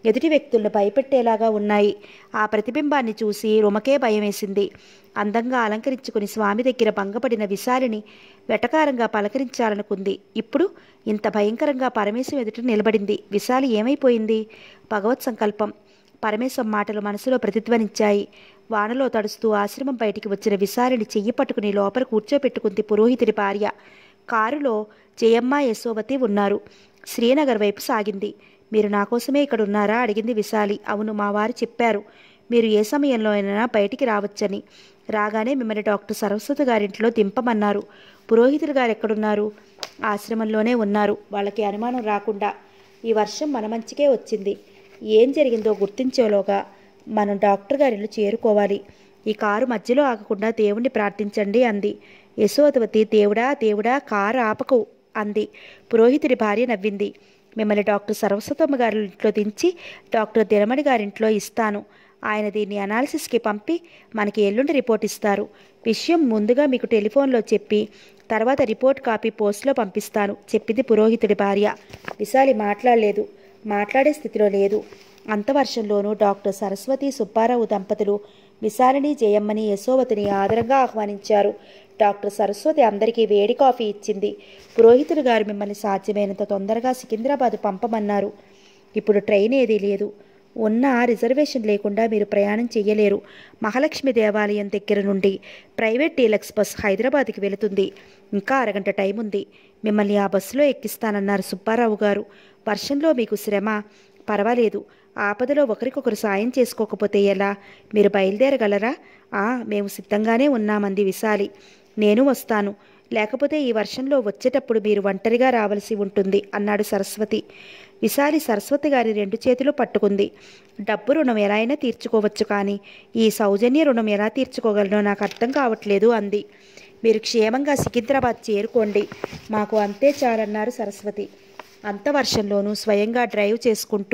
ఎదుటి వ్యక్తులను భయపెట్టేలాగా ఉన్నాయి ఆ ప్రతిబింబాన్ని చూసి రుమకే భయమేసింది అందంగా అలంకరించుకుని స్వామి దగ్గర భంగపడిన విశాలిని వెటకారంగా పలకరించాలనుకుంది ఇప్పుడు ఇంత భయంకరంగా పరమేశం ఎదుట నిలబడింది విశాలి ఏమైపోయింది భగవత్ సంకల్పం పరమేశం మాటలు మనసులో ప్రతిధ్వనించాయి వానలో తడుస్తూ ఆశ్రమం బయటికి వచ్చిన విశాలిని చెయ్యి పట్టుకుని లోపల కూర్చోపెట్టుకుంది పురోహితుడి భార్య కారులో జయమ్మ యశోవతి ఉన్నారు శ్రీనగర్ వైపు సాగింది మీరు నా కోసమే ఇక్కడ ఉన్నారా అడిగింది విశాలి అవును మా వారు చెప్పారు మీరు ఏ సమయంలో అయినా బయటికి రావచ్చని రాగానే మిమ్మల్ని డాక్టర్ సరస్వతి గారింట్లో దింపమన్నారు పురోహితులు గారు ఎక్కడున్నారు ఆశ్రమంలోనే ఉన్నారు వాళ్ళకి అనుమానం రాకుండా ఈ వర్షం మన మంచికే వచ్చింది ఏం జరిగిందో గుర్తించేలోగా మనం డాక్టర్ గారి ఇల్లు చేరుకోవాలి ఈ కారు మధ్యలో ఆగకుండా దేవుణ్ణి ప్రార్థించండి అంది యశోదవతి దేవుడా దేవుడా కారు ఆపకు అంది పురోహితుడి భార్య నవ్వింది మిమ్మల్ని డాక్టర్ సరస్వతమ్మ గారి ఇంట్లో దించి డాక్టర్ దినమణి గారింట్లో ఇస్తాను ఆయన దీన్ని అనాలిసిస్కి పంపి మనకి ఎల్లుండి రిపోర్ట్ ఇస్తారు విషయం ముందుగా మీకు టెలిఫోన్లో చెప్పి తర్వాత రిపోర్ట్ కాపీ పోస్ట్లో పంపిస్తాను చెప్పింది పురోహితుడి భార్య విశాలి మాట్లాడలేదు మాట్లాడే స్థితిలో లేదు అంత వర్షంలోనూ డాక్టర్ సరస్వతి సుబ్బారావు దంపతులు విశాలిని జయమ్మని యశోవతిని ఆదరంగా ఆహ్వానించారు డాక్టర్ సరస్వతి అందరికీ వేడి కాఫీ ఇచ్చింది పురోహితుడు గారు మిమ్మల్ని సాధ్యమైనంత తొందరగా సికింద్రాబాద్ పంపమన్నారు ఇప్పుడు ట్రైన్ ఏదీ లేదు ఉన్న రిజర్వేషన్ లేకుండా మీరు ప్రయాణం చేయలేరు మహాలక్ష్మి దేవాలయం దగ్గర నుండి ప్రైవేట్ డీలక్స్ బస్ హైదరాబాద్కి వెళుతుంది ఇంకా అరగంట టైం ఉంది మిమ్మల్ని ఆ బస్సులో ఎక్కిస్తానన్నారు సుబ్బారావు గారు వర్షంలో మీకు శ్రమ పర్వాలేదు ఆపదలో ఒకరికొకరు సాయం చేసుకోకపోతే ఎలా మీరు బయలుదేరగలరా ఆ మేము సిద్ధంగానే ఉన్నామంది విశాలి నేను వస్తాను లేకపోతే ఈ వర్షంలో వచ్చేటప్పుడు మీరు ఒంటరిగా రావలసి ఉంటుంది అన్నాడు సరస్వతి విశాలి సరస్వతి గారి రెండు చేతులు పట్టుకుంది డబ్బు రుణం ఎలా అయినా తీర్చుకోవచ్చు కానీ ఈ సౌజన్య రుణం ఎలా తీర్చుకోగలనో నాకు అర్థం కావట్లేదు అంది మీరు క్షేమంగా సికింద్రాబాద్ చేరుకోండి మాకు అంతే చాలన్నారు సరస్వతి అంత వర్షంలోనూ స్వయంగా డ్రైవ్ చేసుకుంటూ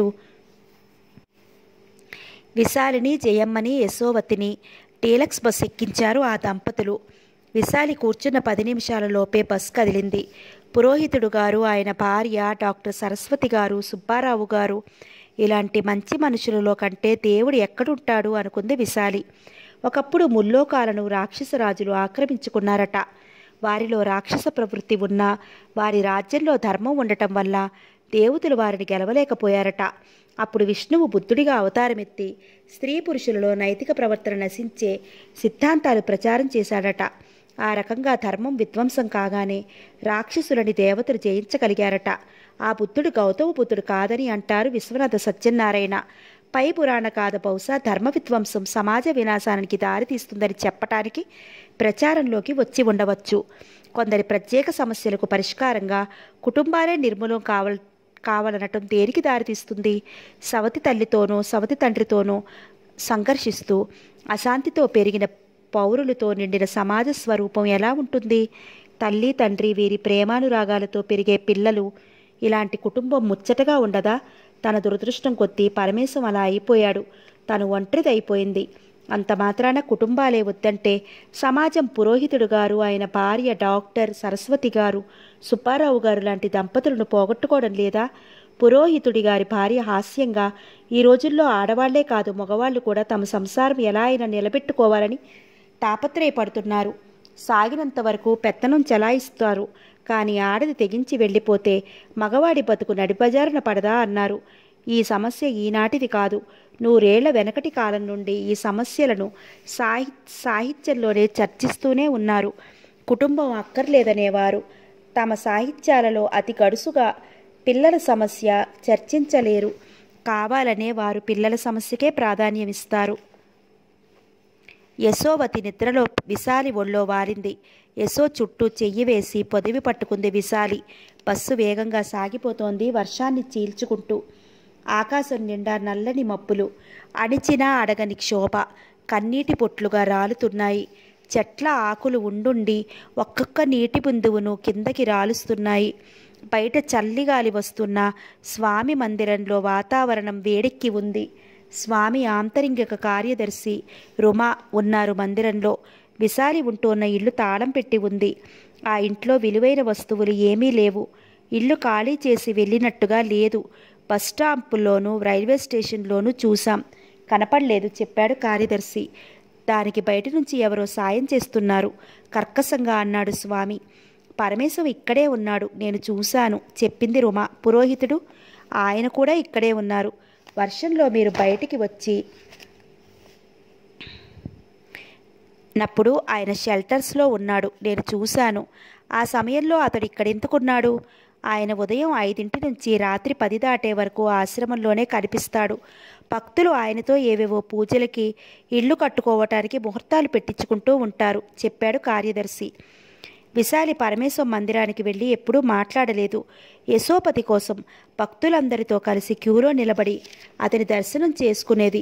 విశాలిని జయమ్మని యశోవతిని డీలక్స్ బస్ ఎక్కించారు ఆ దంపతులు విశాలి కూర్చున్న పది నిమిషాలలోపే బస్ కదిలింది పురోహితుడు గారు ఆయన భార్య డాక్టర్ సరస్వతి గారు సుబ్బారావు గారు ఇలాంటి మంచి మనుషులలో కంటే దేవుడు ఎక్కడుంటాడు అనుకుంది విశాలి ఒకప్పుడు ముల్లోకాలను రాక్షసరాజులు ఆక్రమించుకున్నారట వారిలో రాక్షస ప్రవృత్తి ఉన్నా వారి రాజ్యంలో ధర్మం ఉండటం వల్ల దేవతలు వారిని గెలవలేకపోయారట అప్పుడు విష్ణువు బుద్ధుడిగా అవతారమెత్తి స్త్రీ పురుషులలో నైతిక ప్రవర్తన నశించే సిద్ధాంతాలు ప్రచారం చేశాడట ఆ రకంగా ధర్మం విధ్వంసం కాగానే రాక్షసులని దేవతలు జయించగలిగారట ఆ బుద్ధుడు గౌతమ బుద్ధుడు కాదని అంటారు విశ్వనాథ సత్యనారాయణ పై పురాణ కాద బహుశా ధర్మ విధ్వంసం సమాజ వినాశానికి దారితీస్తుందని చెప్పటానికి ప్రచారంలోకి వచ్చి ఉండవచ్చు కొందరి ప్రత్యేక సమస్యలకు పరిష్కారంగా కుటుంబాలే నిర్మూలం కావల్ కావాలనటం దేనికి దారితీస్తుంది సవతి తల్లితోనో సవతి తండ్రితోనో సంఘర్షిస్తూ అశాంతితో పెరిగిన పౌరులతో నిండిన సమాజ స్వరూపం ఎలా ఉంటుంది తల్లి తండ్రి వీరి ప్రేమానురాగాలతో పెరిగే పిల్లలు ఇలాంటి కుటుంబం ముచ్చటగా ఉండదా తన దురదృష్టం కొద్దీ పరమేశం అలా అయిపోయాడు తను ఒంటరిది అయిపోయింది అంత మాత్రాన కుటుంబాలే వద్దంటే సమాజం పురోహితుడు గారు ఆయన భార్య డాక్టర్ సరస్వతి గారు సుబ్బారావు గారు లాంటి దంపతులను పోగొట్టుకోవడం లేదా పురోహితుడి గారి భార్య హాస్యంగా ఈ రోజుల్లో ఆడవాళ్లే కాదు మగవాళ్ళు కూడా తమ సంసారం ఎలా అయినా నిలబెట్టుకోవాలని తాపత్రయపడుతున్నారు సాగినంత వరకు పెత్తనం చెలాయిస్తారు కానీ ఆడది తెగించి వెళ్ళిపోతే మగవాడి బతుకు నడిబజారున పడదా అన్నారు ఈ సమస్య ఈనాటిది కాదు నూరేళ్ల వెనకటి కాలం నుండి ఈ సమస్యలను సాహి సాహిత్యంలోనే చర్చిస్తూనే ఉన్నారు కుటుంబం అక్కర్లేదనేవారు తమ సాహిత్యాలలో అతి గడుసుగా పిల్లల సమస్య చర్చించలేరు కావాలనే వారు పిల్లల సమస్యకే ప్రాధాన్యమిస్తారు యశోవతి నిద్రలో విశాలి ఒళ్ళో వారింది యశో చుట్టూ చెయ్యి వేసి పొదివి పట్టుకుంది విశాలి బస్సు వేగంగా సాగిపోతోంది వర్షాన్ని చీల్చుకుంటూ ఆకాశం నిండా నల్లని మబ్బులు అణిచినా అడగని క్షోభ కన్నీటి పొట్లుగా రాలుతున్నాయి చెట్ల ఆకులు ఉండుండి ఒక్కొక్క నీటి బిందువును కిందకి రాలుస్తున్నాయి బయట చల్లిగాలి వస్తున్న స్వామి మందిరంలో వాతావరణం వేడెక్కి ఉంది స్వామి ఆంతరింగిక కార్యదర్శి రుమా ఉన్నారు మందిరంలో విశాలి ఉంటున్న ఇల్లు తాళం పెట్టి ఉంది ఆ ఇంట్లో విలువైన వస్తువులు ఏమీ లేవు ఇల్లు ఖాళీ చేసి వెళ్ళినట్టుగా లేదు బస్ స్టాంపుల్లోనూ రైల్వే స్టేషన్లోనూ చూశాం కనపడలేదు చెప్పాడు కార్యదర్శి దానికి బయట నుంచి ఎవరో సాయం చేస్తున్నారు కర్కశంగా అన్నాడు స్వామి పరమేశం ఇక్కడే ఉన్నాడు నేను చూశాను చెప్పింది రుమ పురోహితుడు ఆయన కూడా ఇక్కడే ఉన్నారు వర్షంలో మీరు బయటికి వచ్చి నప్పుడు ఆయన షెల్టర్స్లో ఉన్నాడు నేను చూశాను ఆ సమయంలో అతడు ఇక్కడెందుకున్నాడు ఆయన ఉదయం ఐదింటి నుంచి రాత్రి పది దాటే వరకు ఆశ్రమంలోనే కనిపిస్తాడు భక్తులు ఆయనతో ఏవేవో పూజలకి ఇళ్ళు కట్టుకోవటానికి ముహూర్తాలు పెట్టించుకుంటూ ఉంటారు చెప్పాడు కార్యదర్శి విశాలి పరమేశ్వర మందిరానికి వెళ్ళి ఎప్పుడూ మాట్లాడలేదు యశోపతి కోసం భక్తులందరితో కలిసి క్యూలో నిలబడి అతని దర్శనం చేసుకునేది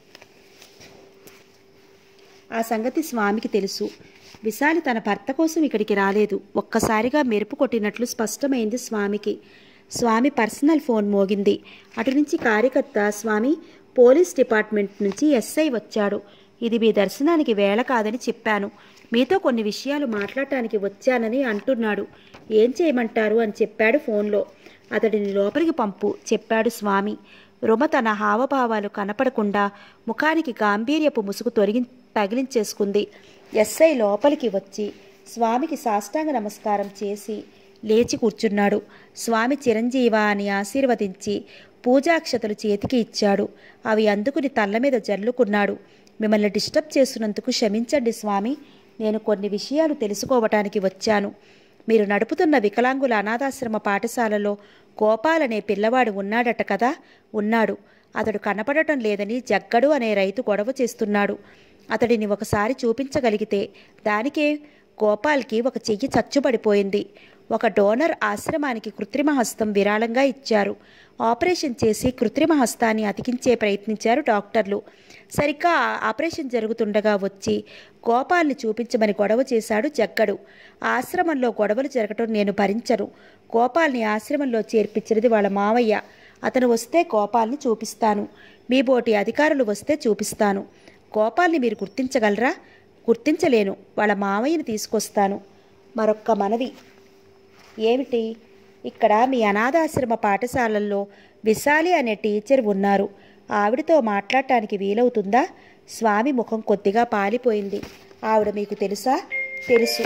ఆ సంగతి స్వామికి తెలుసు విశాలి తన భర్త కోసం ఇక్కడికి రాలేదు ఒక్కసారిగా మెరుపు కొట్టినట్లు స్పష్టమైంది స్వామికి స్వామి పర్సనల్ ఫోన్ మోగింది అటు నుంచి కార్యకర్త స్వామి పోలీస్ డిపార్ట్మెంట్ నుంచి ఎస్ఐ వచ్చాడు ఇది మీ దర్శనానికి వేళ కాదని చెప్పాను మీతో కొన్ని విషయాలు మాట్లాడటానికి వచ్చానని అంటున్నాడు ఏం చేయమంటారు అని చెప్పాడు ఫోన్లో అతడిని లోపలికి పంపు చెప్పాడు స్వామి రుమ తన హావభావాలు కనపడకుండా ముఖానికి గాంభీర్యపు ముసుగు తొలగి తగిలించేసుకుంది ఎస్ఐ లోపలికి వచ్చి స్వామికి సాష్టాంగ నమస్కారం చేసి లేచి కూర్చున్నాడు స్వామి చిరంజీవ అని ఆశీర్వదించి పూజాక్షతలు చేతికి ఇచ్చాడు అవి అందుకుని తల్ల మీద జల్లుకున్నాడు మిమ్మల్ని డిస్టర్బ్ చేస్తున్నందుకు క్షమించండి స్వామి నేను కొన్ని విషయాలు తెలుసుకోవటానికి వచ్చాను మీరు నడుపుతున్న వికలాంగుల అనాథాశ్రమ పాఠశాలలో గోపాల్ అనే పిల్లవాడు ఉన్నాడట కదా ఉన్నాడు అతడు కనపడటం లేదని జగ్గడు అనే రైతు గొడవ చేస్తున్నాడు అతడిని ఒకసారి చూపించగలిగితే దానికే గోపాల్కి ఒక చెయ్యి చచ్చుబడిపోయింది ఒక డోనర్ ఆశ్రమానికి కృత్రిమ హస్తం విరాళంగా ఇచ్చారు ఆపరేషన్ చేసి కృత్రిమ హస్తాన్ని అతికించే ప్రయత్నించారు డాక్టర్లు సరిగ్గా ఆ ఆపరేషన్ జరుగుతుండగా వచ్చి గోపాల్ని చూపించమని గొడవ చేశాడు జగ్గడు ఆశ్రమంలో గొడవలు జరగటం నేను భరించను గోపాల్ని ఆశ్రమంలో చేర్పించినది వాళ్ళ మావయ్య అతను వస్తే గోపాల్ని చూపిస్తాను మీ బోటి అధికారులు వస్తే చూపిస్తాను గోపాల్ని మీరు గుర్తించగలరా గుర్తించలేను వాళ్ళ మావయ్యని తీసుకొస్తాను మరొక్క మనవి ఏమిటి ఇక్కడ మీ అనాథాశ్రమ పాఠశాలల్లో విశాలి అనే టీచర్ ఉన్నారు ఆవిడతో మాట్లాడటానికి వీలవుతుందా స్వామి ముఖం కొద్దిగా పాలిపోయింది ఆవిడ మీకు తెలుసా తెలుసు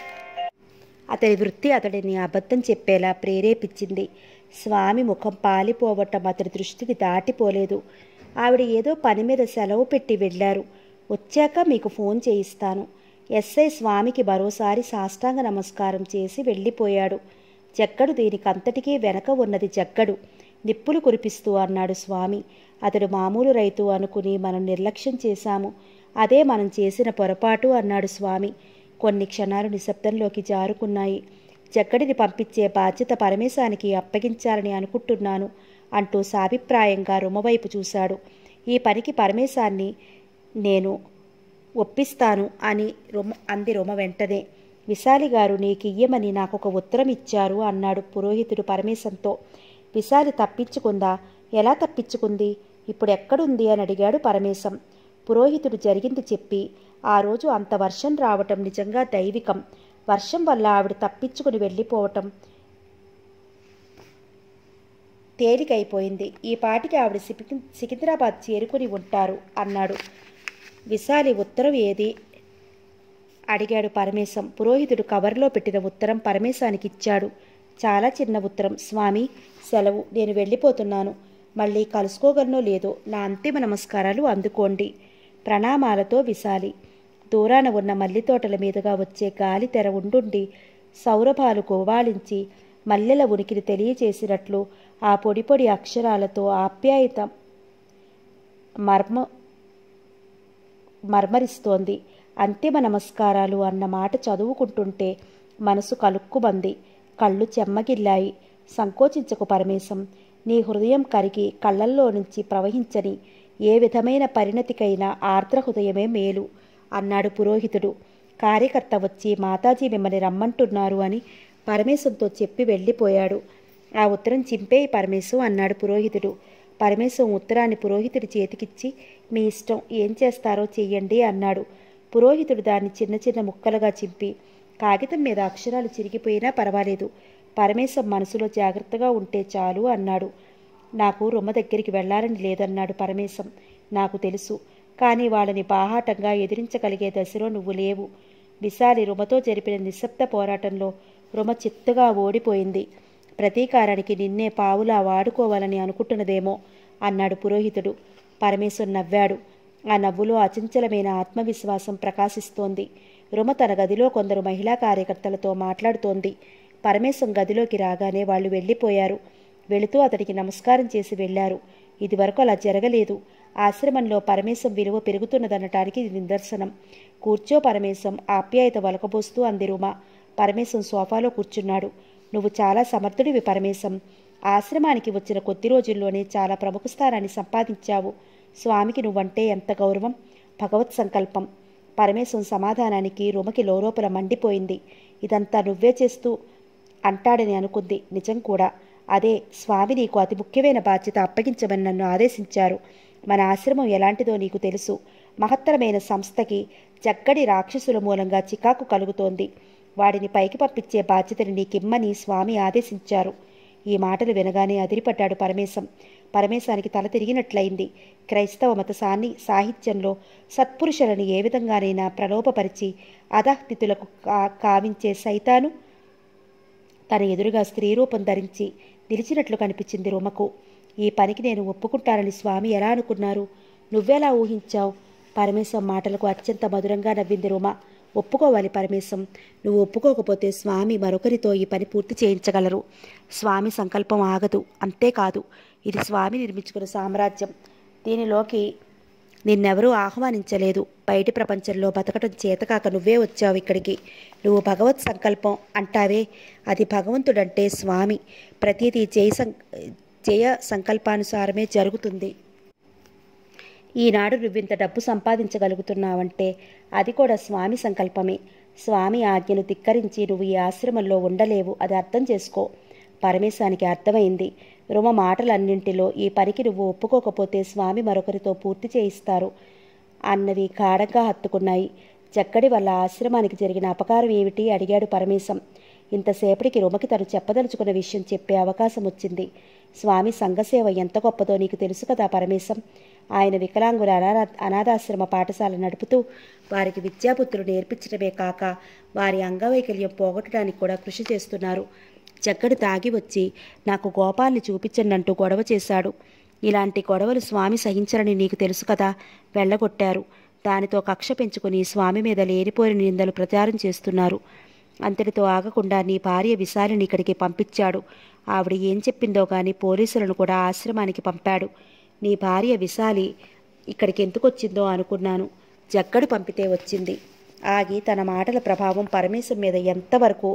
అతడి వృత్తి అతడిని అబద్ధం చెప్పేలా ప్రేరేపించింది స్వామి ముఖం పాలిపోవటం అతడి దృష్టికి దాటిపోలేదు ఆవిడ ఏదో పని మీద సెలవు పెట్టి వెళ్ళారు వచ్చాక మీకు ఫోన్ చేయిస్తాను ఎస్ఐ స్వామికి మరోసారి సాష్టాంగ నమస్కారం చేసి వెళ్ళిపోయాడు జగ్గడు దీనికంతటికీ వెనక ఉన్నది జగ్గడు నిప్పులు కురిపిస్తూ అన్నాడు స్వామి అతడు మామూలు రైతు అనుకుని మనం నిర్లక్ష్యం చేశాము అదే మనం చేసిన పొరపాటు అన్నాడు స్వామి కొన్ని క్షణాలు నిశ్శబ్దంలోకి జారుకున్నాయి జగ్గడిని పంపించే బాధ్యత పరమేశానికి అప్పగించాలని అనుకుంటున్నాను అంటూ సాభిప్రాయంగా రుమవైపు చూశాడు ఈ పనికి పరమేశాన్ని నేను ఒప్పిస్తాను అని రుమ అంది రుమ వెంటనే విశాలి గారు నీకు ఇయ్యమని నాకు ఒక ఉత్తరం ఇచ్చారు అన్నాడు పురోహితుడు పరమేశంతో విశాలి తప్పించుకుందా ఎలా తప్పించుకుంది ఇప్పుడు ఎక్కడుంది అని అడిగాడు పరమేశం పురోహితుడు జరిగింది చెప్పి ఆ రోజు అంత వర్షం రావటం నిజంగా దైవికం వర్షం వల్ల ఆవిడ తప్పించుకుని వెళ్ళిపోవటం తేలికైపోయింది ఈ పాటికి ఆవిడ సికి సికింద్రాబాద్ చేరుకుని ఉంటారు అన్నాడు విశాలి ఉత్తరం ఏది అడిగాడు పరమేశం పురోహితుడు కవర్లో పెట్టిన ఉత్తరం పరమేశానికి ఇచ్చాడు చాలా చిన్న ఉత్తరం స్వామి సెలవు నేను వెళ్ళిపోతున్నాను మళ్ళీ కలుసుకోగలనో లేదో నా అంతిమ నమస్కారాలు అందుకోండి ప్రణామాలతో విశాలి దూరాన ఉన్న మల్లి తోటల మీదుగా వచ్చే గాలి తెర ఉండుండి సౌరభాలు కోవాళించి మల్లెల ఉనికిని తెలియచేసినట్లు ఆ పొడి పొడి అక్షరాలతో ఆప్యాయత మర్మ మర్మరిస్తోంది అంతిమ నమస్కారాలు అన్న మాట చదువుకుంటుంటే మనసు కలుక్కుమంది కళ్ళు చెమ్మగిల్లాయి సంకోచించకు పరమేశం నీ హృదయం కరిగి కళ్ళల్లో నుంచి ప్రవహించని ఏ విధమైన పరిణతికైనా ఆర్ద్ర హృదయమే మేలు అన్నాడు పురోహితుడు కార్యకర్త వచ్చి మాతాజీ మిమ్మల్ని రమ్మంటున్నారు అని పరమేశంతో చెప్పి వెళ్ళిపోయాడు ఆ ఉత్తరం చింపేయి పరమేశం అన్నాడు పురోహితుడు పరమేశం ఉత్తరాన్ని పురోహితుడి చేతికిచ్చి మీ ఇష్టం ఏం చేస్తారో చెయ్యండి అన్నాడు పురోహితుడు దాన్ని చిన్న చిన్న ముక్కలుగా చింపి కాగితం మీద అక్షరాలు చిరిగిపోయినా పర్వాలేదు పరమేశం మనసులో జాగ్రత్తగా ఉంటే చాలు అన్నాడు నాకు రొమ్మ దగ్గరికి వెళ్ళాలని లేదన్నాడు పరమేశం నాకు తెలుసు కానీ వాళ్ళని బాహాటంగా ఎదిరించగలిగే దశలో నువ్వు లేవు విశాలి రుమతో జరిపిన నిశ్శబ్ద పోరాటంలో రుమ చిత్తుగా ఓడిపోయింది ప్రతీకారానికి నిన్నే పావులా వాడుకోవాలని అనుకుంటున్నదేమో అన్నాడు పురోహితుడు పరమేశ్వర్ నవ్వాడు ఆ నవ్వులో అచంచలమైన ఆత్మవిశ్వాసం ప్రకాశిస్తోంది రుమ తన గదిలో కొందరు మహిళా కార్యకర్తలతో మాట్లాడుతోంది పరమేశం గదిలోకి రాగానే వాళ్ళు వెళ్ళిపోయారు వెళుతూ అతడికి నమస్కారం చేసి వెళ్లారు ఇదివరకు అలా జరగలేదు ఆశ్రమంలో పరమేశం విలువ పెరుగుతున్నదనటానికి ఇది నిదర్శనం కూర్చో పరమేశం ఆప్యాయత వలకబోస్తూ అంది రుమ పరమేశం సోఫాలో కూర్చున్నాడు నువ్వు చాలా సమర్థుడివి పరమేశం ఆశ్రమానికి వచ్చిన కొద్ది రోజుల్లోనే చాలా ప్రముఖ స్థానాన్ని సంపాదించావు స్వామికి నువ్వంటే ఎంత గౌరవం భగవత్ సంకల్పం పరమేశం సమాధానానికి రుమకి లోలోపల మండిపోయింది ఇదంతా నువ్వే చేస్తూ అంటాడని అనుకుంది నిజం కూడా అదే స్వామి నీకు అతి ముఖ్యమైన బాధ్యత అప్పగించమని నన్ను ఆదేశించారు మన ఆశ్రమం ఎలాంటిదో నీకు తెలుసు మహత్తరమైన సంస్థకి జగ్గడి రాక్షసుల మూలంగా చికాకు కలుగుతోంది వాడిని పైకి పంపించే బాధ్యతని నీకిమ్మని స్వామి ఆదేశించారు ఈ మాటలు వినగానే అదిరిపడ్డాడు పరమేశం పరమేశానికి తల తిరిగినట్లయింది క్రైస్తవ మత సాన్ని సాహిత్యంలో సత్పురుషులను ఏ విధంగానైనా ప్రలోభపరిచి అధస్థితులకు కా కావించే సైతాను తన ఎదురుగా స్త్రీ రూపం ధరించి నిలిచినట్లు కనిపించింది రుమకు ఈ పనికి నేను ఒప్పుకుంటానని స్వామి ఎలా అనుకున్నారు నువ్వెలా ఊహించావు పరమేశం మాటలకు అత్యంత మధురంగా నవ్వింది రుమ ఒప్పుకోవాలి పరమేశం నువ్వు ఒప్పుకోకపోతే స్వామి మరొకరితో ఈ పని పూర్తి చేయించగలరు స్వామి సంకల్పం ఆగదు అంతేకాదు ఇది స్వామి నిర్మించుకున్న సామ్రాజ్యం దీనిలోకి నిన్నెవరూ ఆహ్వానించలేదు బయటి ప్రపంచంలో బతకటం చేతకాక నువ్వే వచ్చావు ఇక్కడికి నువ్వు భగవత్ సంకల్పం అంటావే అది భగవంతుడంటే స్వామి ప్రతిదీ జయ సం జయ సంకల్పానుసారమే జరుగుతుంది ఈనాడు నువ్వింత డబ్బు సంపాదించగలుగుతున్నావంటే అది కూడా స్వామి సంకల్పమే స్వామి ఆజ్ఞను ధిక్కరించి నువ్వు ఈ ఆశ్రమంలో ఉండలేవు అది అర్థం చేసుకో పరమేశానికి అర్థమైంది రుమ మాటలన్నింటిలో ఈ పనికి నువ్వు ఒప్పుకోకపోతే స్వామి మరొకరితో పూర్తి చేయిస్తారు అన్నవి గాఢంగా హత్తుకున్నాయి జక్కడి వల్ల ఆశ్రమానికి జరిగిన అపకారం ఏమిటి అడిగాడు పరమేశం ఇంతసేపటికి రుమకి తను చెప్పదలుచుకున్న విషయం చెప్పే అవకాశం వచ్చింది స్వామి సంఘసేవ ఎంత గొప్పదో నీకు తెలుసు కదా పరమేశం ఆయన వికలాంగుల అనాథ అనాథాశ్రమ పాఠశాల నడుపుతూ వారికి విద్యాబుద్ధులు నేర్పించడమే కాక వారి అంగవైకల్యం పోగొట్టడానికి కూడా కృషి చేస్తున్నారు జక్కడు తాగి వచ్చి నాకు గోపాల్ని చూపించండంటూ గొడవ చేశాడు ఇలాంటి గొడవలు స్వామి సహించరని నీకు తెలుసు కదా వెళ్ళగొట్టారు దానితో కక్ష పెంచుకుని స్వామి మీద లేనిపోయిన నిందలు ప్రచారం చేస్తున్నారు అంతటితో ఆగకుండా నీ భార్య విశాలిని ఇక్కడికి పంపించాడు ఆవిడ ఏం చెప్పిందో గాని పోలీసులను కూడా ఆశ్రమానికి పంపాడు నీ భార్య విశాలి ఇక్కడికి ఎందుకు వచ్చిందో అనుకున్నాను జగ్గడు పంపితే వచ్చింది ఆగి తన మాటల ప్రభావం పరమేశం మీద ఎంతవరకు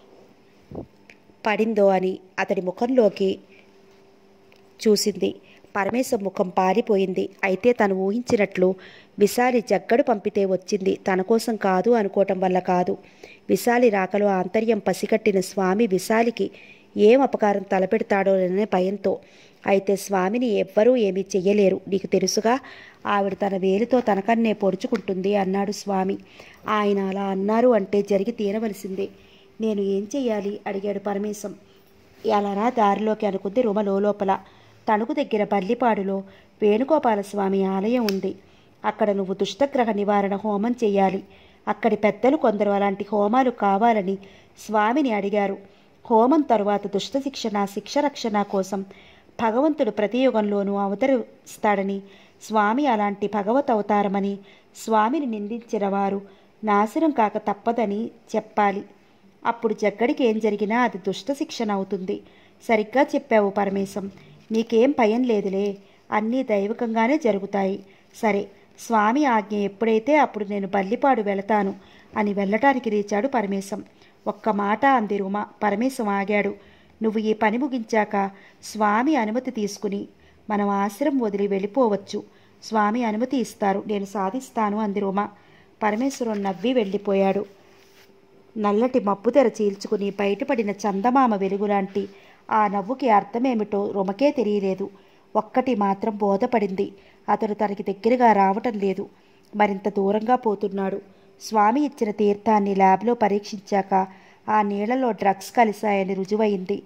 పడిందో అని అతడి ముఖంలోకి చూసింది పరమేశం ముఖం పారిపోయింది అయితే తను ఊహించినట్లు విశాలి జగ్గడు పంపితే వచ్చింది తన కోసం కాదు అనుకోవటం వల్ల కాదు విశాలి రాకలో ఆంతర్యం పసిగట్టిన స్వామి విశాలికి ఏం అపకారం తలపెడతాడోననే భయంతో అయితే స్వామిని ఎవ్వరూ ఏమీ చెయ్యలేరు నీకు తెలుసుగా ఆవిడ తన వేలితో తనకన్నే పొడుచుకుంటుంది అన్నాడు స్వామి ఆయన అలా అన్నారు అంటే జరిగి తీరవలసిందే నేను ఏం చెయ్యాలి అడిగాడు పరమేశం అలా దారిలోకి అనుకుంది రుమ లోపల తణుకు దగ్గర బల్లిపాడులో వేణుగోపాలస్వామి ఆలయం ఉంది అక్కడ నువ్వు దుష్టగ్రహ నివారణ హోమం చేయాలి అక్కడి పెద్దలు కొందరు అలాంటి హోమాలు కావాలని స్వామిని అడిగారు హోమం తరువాత దుష్ట శిక్షణ శిక్ష రక్షణ కోసం భగవంతుడు ప్రతి యుగంలోనూ అవతరిస్తాడని స్వామి అలాంటి భగవత్ అవతారమని స్వామిని నిందించిన వారు నాశనం కాక తప్పదని చెప్పాలి అప్పుడు జగ్గడికి ఏం జరిగినా అది దుష్ట శిక్షణ అవుతుంది సరిగ్గా చెప్పావు పరమేశం నీకేం భయం లేదులే అన్నీ దైవకంగానే జరుగుతాయి సరే స్వామి ఆజ్ఞ ఎప్పుడైతే అప్పుడు నేను బల్లిపాడు వెళతాను అని వెళ్ళటానికి రీచాడు పరమేశం ఒక్క మాట అంది రుమ పరమేశం ఆగాడు నువ్వు ఈ పని ముగించాక స్వామి అనుమతి తీసుకుని మనం ఆశ్రమం వదిలి వెళ్ళిపోవచ్చు స్వామి అనుమతి ఇస్తారు నేను సాధిస్తాను అంది రుమ పరమేశ్వరం నవ్వి వెళ్ళిపోయాడు నల్లటి మబ్బు తెర చీల్చుకుని బయటపడిన చందమామ వెలుగులాంటి ఆ నవ్వుకి అర్థమేమిటో రుమకే తెలియలేదు ఒక్కటి మాత్రం బోధపడింది అతడు తనకి దగ్గరగా రావటం లేదు మరింత దూరంగా పోతున్నాడు స్వామి ఇచ్చిన తీర్థాన్ని ల్యాబ్లో పరీక్షించాక ఆ నీళ్లలో డ్రగ్స్ కలిశాయని రుజువైంది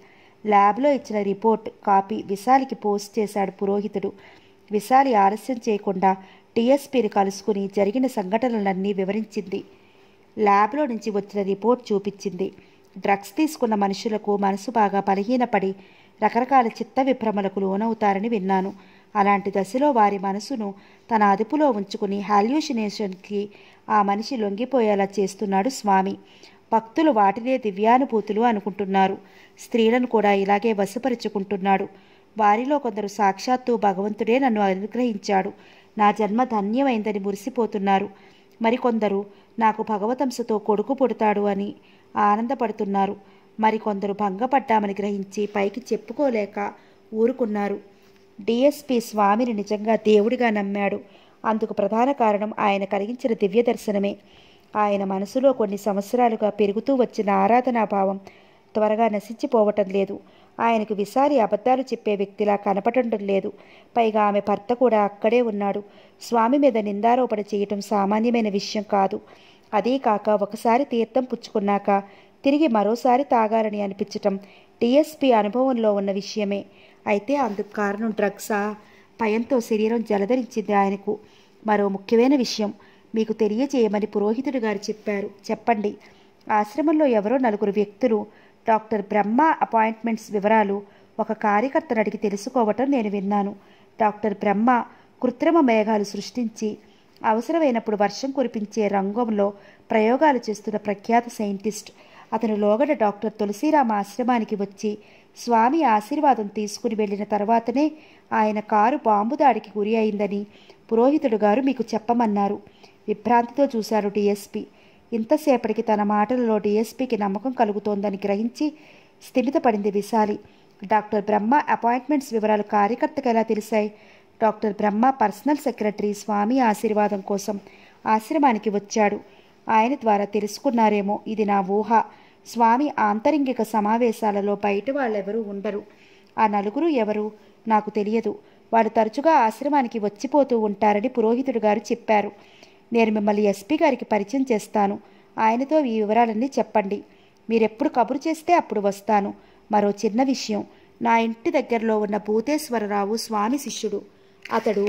ల్యాబ్లో ఇచ్చిన రిపోర్ట్ కాపీ విశాలికి పోస్ట్ చేశాడు పురోహితుడు విశాలి ఆలస్యం చేయకుండా టీఎస్పీని కలుసుకుని జరిగిన సంఘటనలన్నీ వివరించింది ల్యాబ్లో నుంచి వచ్చిన రిపోర్ట్ చూపించింది డ్రగ్స్ తీసుకున్న మనుషులకు మనసు బాగా బలహీనపడి రకరకాల చిత్త విభ్రమలకు లోనవుతారని విన్నాను అలాంటి దశలో వారి మనసును తన అదుపులో ఉంచుకుని హాల్యూషినేషన్కి ఆ మనిషి లొంగిపోయేలా చేస్తున్నాడు స్వామి భక్తులు వాటినే దివ్యానుభూతులు అనుకుంటున్నారు స్త్రీలను కూడా ఇలాగే వశపరుచుకుంటున్నాడు వారిలో కొందరు సాక్షాత్తు భగవంతుడే నన్ను అనుగ్రహించాడు నా జన్మ ధన్యమైందని మురిసిపోతున్నారు మరికొందరు నాకు భగవతంశతో కొడుకు పుడతాడు అని ఆనందపడుతున్నారు మరికొందరు భంగపడ్డామని గ్రహించి పైకి చెప్పుకోలేక ఊరుకున్నారు డిఎస్పి స్వామిని నిజంగా దేవుడిగా నమ్మాడు అందుకు ప్రధాన కారణం ఆయన కలిగించిన దివ్య దర్శనమే ఆయన మనసులో కొన్ని సంవత్సరాలుగా పెరుగుతూ వచ్చిన ఆరాధనా భావం త్వరగా నశించిపోవటం లేదు ఆయనకు విసారి అబద్ధాలు చెప్పే వ్యక్తిలా కనపడటం లేదు పైగా ఆమె భర్త కూడా అక్కడే ఉన్నాడు స్వామి మీద నిందారోపణ చేయటం సామాన్యమైన విషయం కాదు అదీ కాక ఒకసారి తీర్థం పుచ్చుకున్నాక తిరిగి మరోసారి తాగాలని అనిపించటం డిఎస్పి అనుభవంలో ఉన్న విషయమే అయితే అందుకు కారణం డ్రగ్సా భయంతో శరీరం జలధరించింది ఆయనకు మరో ముఖ్యమైన విషయం మీకు తెలియజేయమని పురోహితుడు గారు చెప్పారు చెప్పండి ఆశ్రమంలో ఎవరో నలుగురు వ్యక్తులు డాక్టర్ బ్రహ్మ అపాయింట్మెంట్స్ వివరాలు ఒక కార్యకర్తను అడిగి తెలుసుకోవటం నేను విన్నాను డాక్టర్ బ్రహ్మ కృత్రిమ మేఘాలు సృష్టించి అవసరమైనప్పుడు వర్షం కురిపించే రంగంలో ప్రయోగాలు చేస్తున్న ప్రఖ్యాత సైంటిస్ట్ అతను లోగడ డాక్టర్ తులసిరామ ఆశ్రమానికి వచ్చి స్వామి ఆశీర్వాదం తీసుకుని వెళ్ళిన తర్వాతనే ఆయన కారు బాంబు దాడికి గురి అయిందని పురోహితుడు గారు మీకు చెప్పమన్నారు విభ్రాంతితో చూశారు డిఎస్పి ఇంతసేపటికి తన మాటలలో డిఎస్పికి నమ్మకం కలుగుతోందని గ్రహించి స్థిమితపడింది విశాలి డాక్టర్ బ్రహ్మ అపాయింట్మెంట్స్ వివరాలు కార్యకర్తకు ఎలా తెలిసాయి doctor Brahma personal secretary Swami ఆశీర్వాదం కోసం ఆశ్రమానికి వచ్చాడు ఆయన ద్వారా తెలుసుకున్నారేమో ఇది నా ఊహ స్వామి ఆంతరింగిక సమావేశాలలో బయట వాళ్ళెవరూ ఉండరు ఆ నలుగురు ఎవరు నాకు తెలియదు వారు తరచుగా ఆశ్రమానికి వచ్చిపోతూ ఉంటారని పురోహితుడు గారు చెప్పారు నేను మిమ్మల్ని ఎస్పీ గారికి పరిచయం చేస్తాను ఆయనతో ఈ వివరాలన్నీ చెప్పండి మీరెప్పుడు కబురు చేస్తే అప్పుడు వస్తాను మరో చిన్న విషయం నా ఇంటి దగ్గరలో ఉన్న భూతేశ్వరరావు స్వామి శిష్యుడు అతడు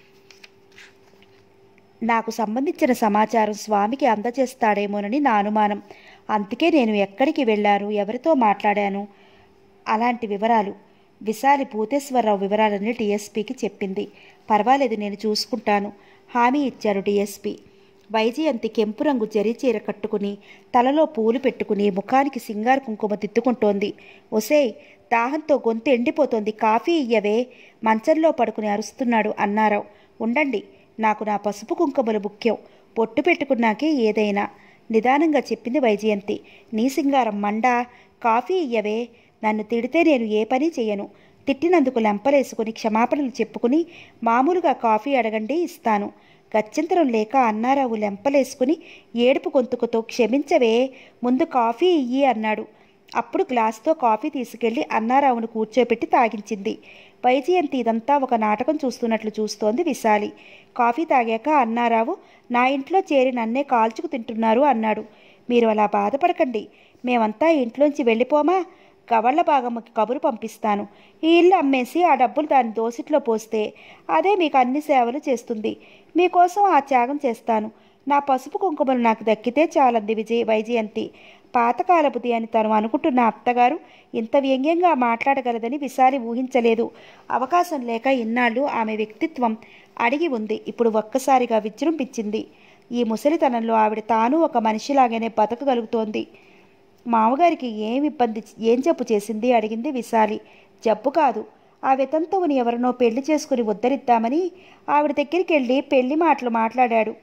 నాకు సంబంధించిన సమాచారం స్వామికి అందజేస్తాడేమోనని నా అనుమానం అందుకే నేను ఎక్కడికి వెళ్ళాను ఎవరితో మాట్లాడాను అలాంటి వివరాలు విశాలి భూతేశ్వరరావు వివరాలన్నీ డిఎస్పీకి చెప్పింది పర్వాలేదు నేను చూసుకుంటాను హామీ ఇచ్చారు డిఎస్పీ వైజయంతి కెంపు రంగు జరీ చీర కట్టుకుని తలలో పూలు పెట్టుకుని ముఖానికి సింగారు కుంకుమ తిత్తుకుంటోంది ఒసేయ్ దాహంతో గొంతు ఎండిపోతోంది కాఫీ ఇయ్యవే మంచంలో పడుకుని అరుస్తున్నాడు అన్నారావు ఉండండి నాకు నా పసుపు కుంకుమలు ముఖ్యం పొట్టు పెట్టుకున్నాకే ఏదైనా నిదానంగా చెప్పింది వైజయంతి నీ సింగారం మండా కాఫీ ఇయ్యవే నన్ను తిడితే నేను ఏ పని చెయ్యను తిట్టినందుకు లెంపలేసుకుని క్షమాపణలు చెప్పుకుని మామూలుగా కాఫీ అడగండి ఇస్తాను గత్యంతరం లేక అన్నారావు లెంపలేసుకుని ఏడుపు గొంతుకుతో క్షమించవే ముందు కాఫీ ఇయ్యి అన్నాడు అప్పుడు గ్లాస్తో కాఫీ తీసుకెళ్లి అన్నారావును కూర్చోబెట్టి తాగించింది వైజయంతి ఇదంతా ఒక నాటకం చూస్తున్నట్లు చూస్తోంది విశాలి కాఫీ తాగాక అన్నారావు నా ఇంట్లో చేరి నన్నే కాల్చుకు తింటున్నారు అన్నాడు మీరు అలా బాధపడకండి మేమంతా ఇంట్లోంచి వెళ్ళిపోమా గవళ్ళ భాగమ్మకి కబురు పంపిస్తాను ఈ ఇల్లు అమ్మేసి ఆ డబ్బులు దాని దోసిట్లో పోస్తే అదే మీకు అన్ని సేవలు చేస్తుంది మీకోసం ఆ త్యాగం చేస్తాను నా పసుపు కుంకుమలు నాకు దక్కితే చాలంది విజయ్ వైజయంతి పాతకాలపుది అని తను అనుకుంటున్న అత్తగారు ఇంత వ్యంగ్యంగా మాట్లాడగలదని విశాలి ఊహించలేదు అవకాశం లేక ఇన్నాళ్ళు ఆమె వ్యక్తిత్వం అడిగి ఉంది ఇప్పుడు ఒక్కసారిగా విజృంభించింది ఈ ముసలితనంలో ఆవిడ తాను ఒక మనిషిలాగానే బతకగలుగుతోంది మామగారికి ఏం ఇబ్బంది ఏం జబ్బు చేసింది అడిగింది విశాలి జబ్బు కాదు ఆ వితంతువుని ఎవరినో పెళ్లి చేసుకుని ఉద్ధరిద్దామని ఆవిడ దగ్గరికి వెళ్ళి పెళ్లి మాటలు మాట్లాడాడు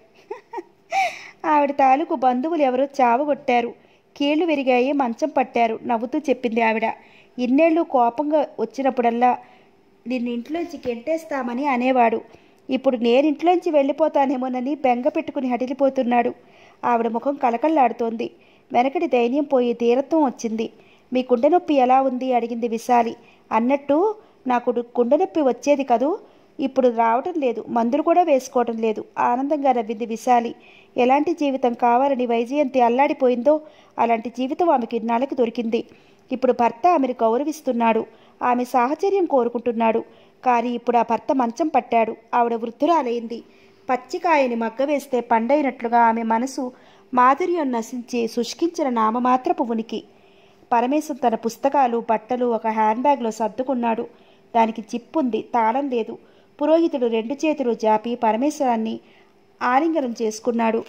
ఆవిడ తాలూకు బంధువులు ఎవరో చావగొట్టారు కీళ్లు విరిగాయి మంచం పట్టారు నవ్వుతూ చెప్పింది ఆవిడ ఇన్నేళ్ళు కోపంగా వచ్చినప్పుడల్లా నిన్ను ఇంట్లోంచి గెంటేస్తామని అనేవాడు ఇప్పుడు నేను ఇంట్లోంచి వెళ్ళిపోతానేమోనని బెంగ పెట్టుకుని హడిలిపోతున్నాడు ఆవిడ ముఖం కలకల్లాడుతోంది వెనకటి ధైర్యం పోయి తీరత్వం వచ్చింది మీ గుండె నొప్పి ఎలా ఉంది అడిగింది విశాలి అన్నట్టు నాకు గుండె నొప్పి వచ్చేది కదూ ఇప్పుడు రావటం లేదు మందులు కూడా వేసుకోవటం లేదు ఆనందంగా నవ్వింది విశాలి ఎలాంటి జీవితం కావాలని వైజయంతి అల్లాడిపోయిందో అలాంటి జీవితం ఆమెకి ఇన్నాళ్ళకి దొరికింది ఇప్పుడు భర్త ఆమెను గౌరవిస్తున్నాడు ఆమె సాహచర్యం కోరుకుంటున్నాడు కానీ ఇప్పుడు ఆ భర్త మంచం పట్టాడు ఆవిడ వృద్ధురాలైంది పచ్చికాయని మగ్గవేస్తే పండైనట్లుగా ఆమె మనసు మాధుర్యం నశించి శుష్కించిన నామమాత్రపు ఉనికి పరమేశం తన పుస్తకాలు బట్టలు ఒక హ్యాండ్ బ్యాగ్లో సర్దుకున్నాడు దానికి చిప్పుంది తాళం లేదు పురోహితుడు రెండు చేతులు జాపి పరమేశ్వరాన్ని ఆలింగనం చేసుకున్నాడు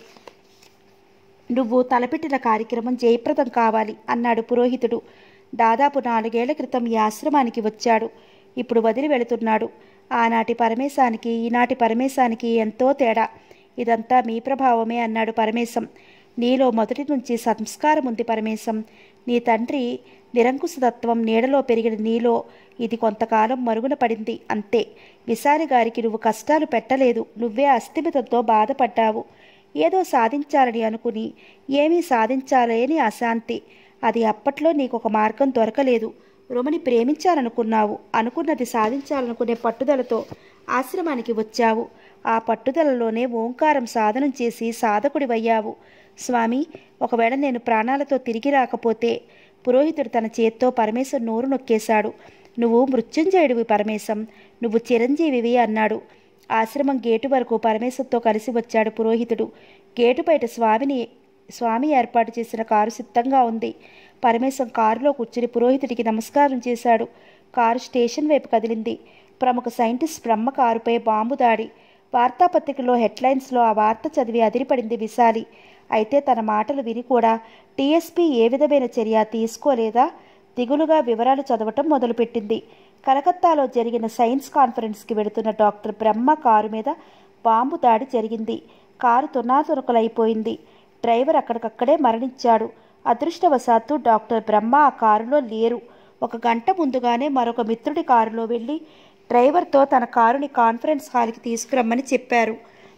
నువ్వు తలపెట్టిన కార్యక్రమం జయప్రదం కావాలి అన్నాడు పురోహితుడు దాదాపు నాలుగేళ్ల క్రితం ఈ ఆశ్రమానికి వచ్చాడు ఇప్పుడు వదిలి వెళుతున్నాడు ఆనాటి పరమేశానికి ఈనాటి పరమేశానికి ఎంతో తేడా ఇదంతా మీ ప్రభావమే అన్నాడు పరమేశం నీలో మొదటి నుంచి సంస్కారం ఉంది పరమేశం నీ తండ్రి నిరంకుశతత్వం నీడలో పెరిగిన నీలో ఇది కొంతకాలం మరుగున పడింది అంతే విశాలి గారికి నువ్వు కష్టాలు పెట్టలేదు నువ్వే అస్థిమితంతో బాధపడ్డావు ఏదో సాధించాలని అనుకుని ఏమీ సాధించాలని అశాంతి అది అప్పట్లో నీకు ఒక మార్గం దొరకలేదు రుమని ప్రేమించాలనుకున్నావు అనుకున్నది సాధించాలనుకునే పట్టుదలతో ఆశ్రమానికి వచ్చావు ఆ పట్టుదలలోనే ఓంకారం సాధనం చేసి సాధకుడివయ్యావు స్వామి ఒకవేళ నేను ప్రాణాలతో తిరిగి రాకపోతే పురోహితుడు తన చేత్తో పరమేశ్వర్ నోరు నొక్కేశాడు నువ్వు మృత్యుంజయుడివి పరమేశం నువ్వు చిరంజీవివి అన్నాడు ఆశ్రమం గేటు వరకు పరమేశ్వర్తో కలిసి వచ్చాడు పురోహితుడు గేటు బయట స్వామిని స్వామి ఏర్పాటు చేసిన కారు సిద్ధంగా ఉంది పరమేశం కారులో కూర్చుని పురోహితుడికి నమస్కారం చేశాడు కారు స్టేషన్ వైపు కదిలింది ప్రముఖ సైంటిస్ట్ బ్రహ్మ కారుపై బాంబు దాడి వార్తాపత్రికలో హెడ్లైన్స్లో ఆ వార్త చదివి అదిరిపడింది విశాలి అయితే తన మాటలు విని కూడా టీఎస్పీ ఏ విధమైన చర్య తీసుకోలేదా దిగులుగా వివరాలు చదవటం మొదలుపెట్టింది కలకత్తాలో జరిగిన సైన్స్ కాన్ఫరెన్స్కి వెళుతున్న డాక్టర్ బ్రహ్మ కారు మీద బాంబు దాడి జరిగింది కారు తునాతునకలైపోయింది డ్రైవర్ అక్కడికక్కడే మరణించాడు అదృష్టవశాత్తు డాక్టర్ బ్రహ్మ ఆ కారులో లేరు ఒక గంట ముందుగానే మరొక మిత్రుడి కారులో వెళ్ళి డ్రైవర్తో తన కారుని కాన్ఫరెన్స్ హాల్కి తీసుకురమ్మని చెప్పారు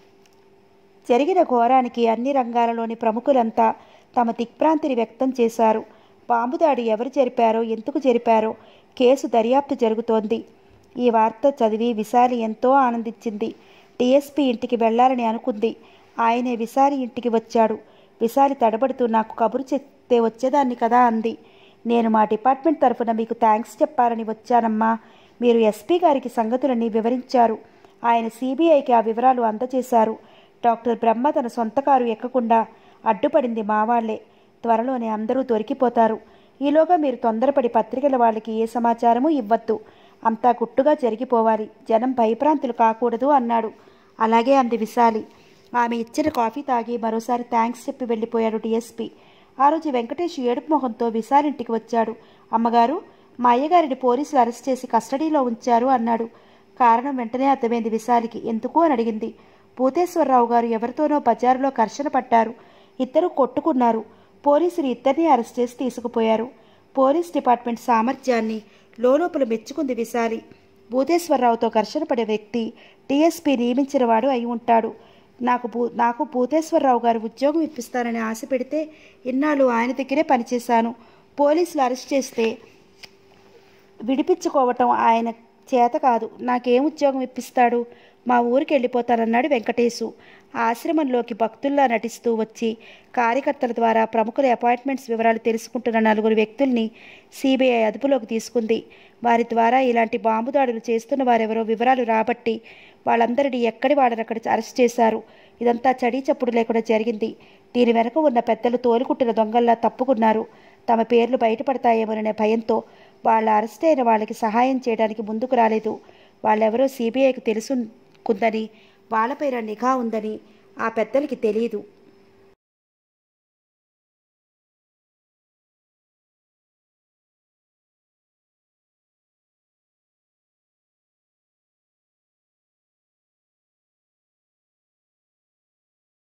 జరిగిన ఘోరానికి అన్ని రంగాలలోని ప్రముఖులంతా తమ దిగ్భ్రాంతిని వ్యక్తం చేశారు బాంబు దాడి ఎవరు జరిపారో ఎందుకు జరిపారో కేసు దర్యాప్తు జరుగుతోంది ఈ వార్త చదివి విశాలి ఎంతో ఆనందించింది డిఎస్పీ ఇంటికి వెళ్ళాలని అనుకుంది ఆయనే విశాలి ఇంటికి వచ్చాడు విశాలి తడబడుతూ నాకు కబురు చెప్తే వచ్చేదాన్ని కదా అంది నేను మా డిపార్ట్మెంట్ తరఫున మీకు థ్యాంక్స్ చెప్పాలని వచ్చానమ్మా మీరు ఎస్పీ గారికి సంగతులన్నీ వివరించారు ఆయన సిబిఐకి ఆ వివరాలు అందజేశారు డాక్టర్ బ్రహ్మ తన సొంత కారు ఎక్కకుండా అడ్డుపడింది మా వాళ్లే త్వరలోనే అందరూ దొరికిపోతారు ఈలోగా మీరు తొందరపడి పత్రికల వాళ్ళకి ఏ సమాచారము ఇవ్వద్దు అంతా గుట్టుగా జరిగిపోవాలి జనం భయభ్రాంతులు కాకూడదు అన్నాడు అలాగే అంది విశాలి ఆమె ఇచ్చిన కాఫీ తాగి మరోసారి థ్యాంక్స్ చెప్పి వెళ్ళిపోయాడు డిఎస్పీ ఆ రోజు వెంకటేష్ ఏడుపు మొహంతో విశాలింటికి వచ్చాడు అమ్మగారు మా అయ్యగారిని పోలీసులు అరెస్ట్ చేసి కస్టడీలో ఉంచారు అన్నాడు కారణం వెంటనే అర్థమైంది విశాలికి ఎందుకు అని అడిగింది భూతేశ్వరరావు గారు ఎవరితోనో బజారులో ఘర్షణ పడ్డారు ఇద్దరు కొట్టుకున్నారు పోలీసులు ఇద్దరిని అరెస్ట్ చేసి తీసుకుపోయారు పోలీస్ డిపార్ట్మెంట్ సామర్థ్యాన్ని లోలోపల మెచ్చుకుంది విశాలి భూతేశ్వరరావుతో ఘర్షణ పడే వ్యక్తి టీఎస్పీ నియమించిన వాడు అయి ఉంటాడు నాకు భూ నాకు భూతేశ్వరరావు గారు ఉద్యోగం ఇప్పిస్తానని ఆశ పెడితే ఇన్నాళ్ళు ఆయన దగ్గరే పనిచేశాను పోలీసులు అరెస్ట్ చేస్తే విడిపించుకోవటం ఆయన చేత కాదు నాకేం ఉద్యోగం ఇప్పిస్తాడు మా ఊరికి వెళ్ళిపోతానన్నాడు వెంకటేశు ఆశ్రమంలోకి భక్తుల్లా నటిస్తూ వచ్చి కార్యకర్తల ద్వారా ప్రముఖుల అపాయింట్మెంట్స్ వివరాలు తెలుసుకుంటున్న నలుగురు వ్యక్తుల్ని సిబిఐ అదుపులోకి తీసుకుంది వారి ద్వారా ఇలాంటి బాంబు దాడులు చేస్తున్న వారెవరో వివరాలు రాబట్టి వాళ్ళందరినీ ఎక్కడి వాళ్ళనక్కడ అరెస్ట్ చేశారు ఇదంతా చడీ చప్పుడు లేకుండా జరిగింది దీని వెనక ఉన్న పెద్దలు తోలుకుట్టిన దొంగల్లా తప్పుకున్నారు తమ పేర్లు బయటపడతాయేమోననే భయంతో వాళ్ళ అరెస్ట్ అయిన వాళ్ళకి సహాయం చేయడానికి ముందుకు రాలేదు వాళ్ళెవరో సిబిఐకి తెలుసుకుందని వాళ్ళపైన నిఘా ఉందని ఆ పెద్దలకి తెలియదు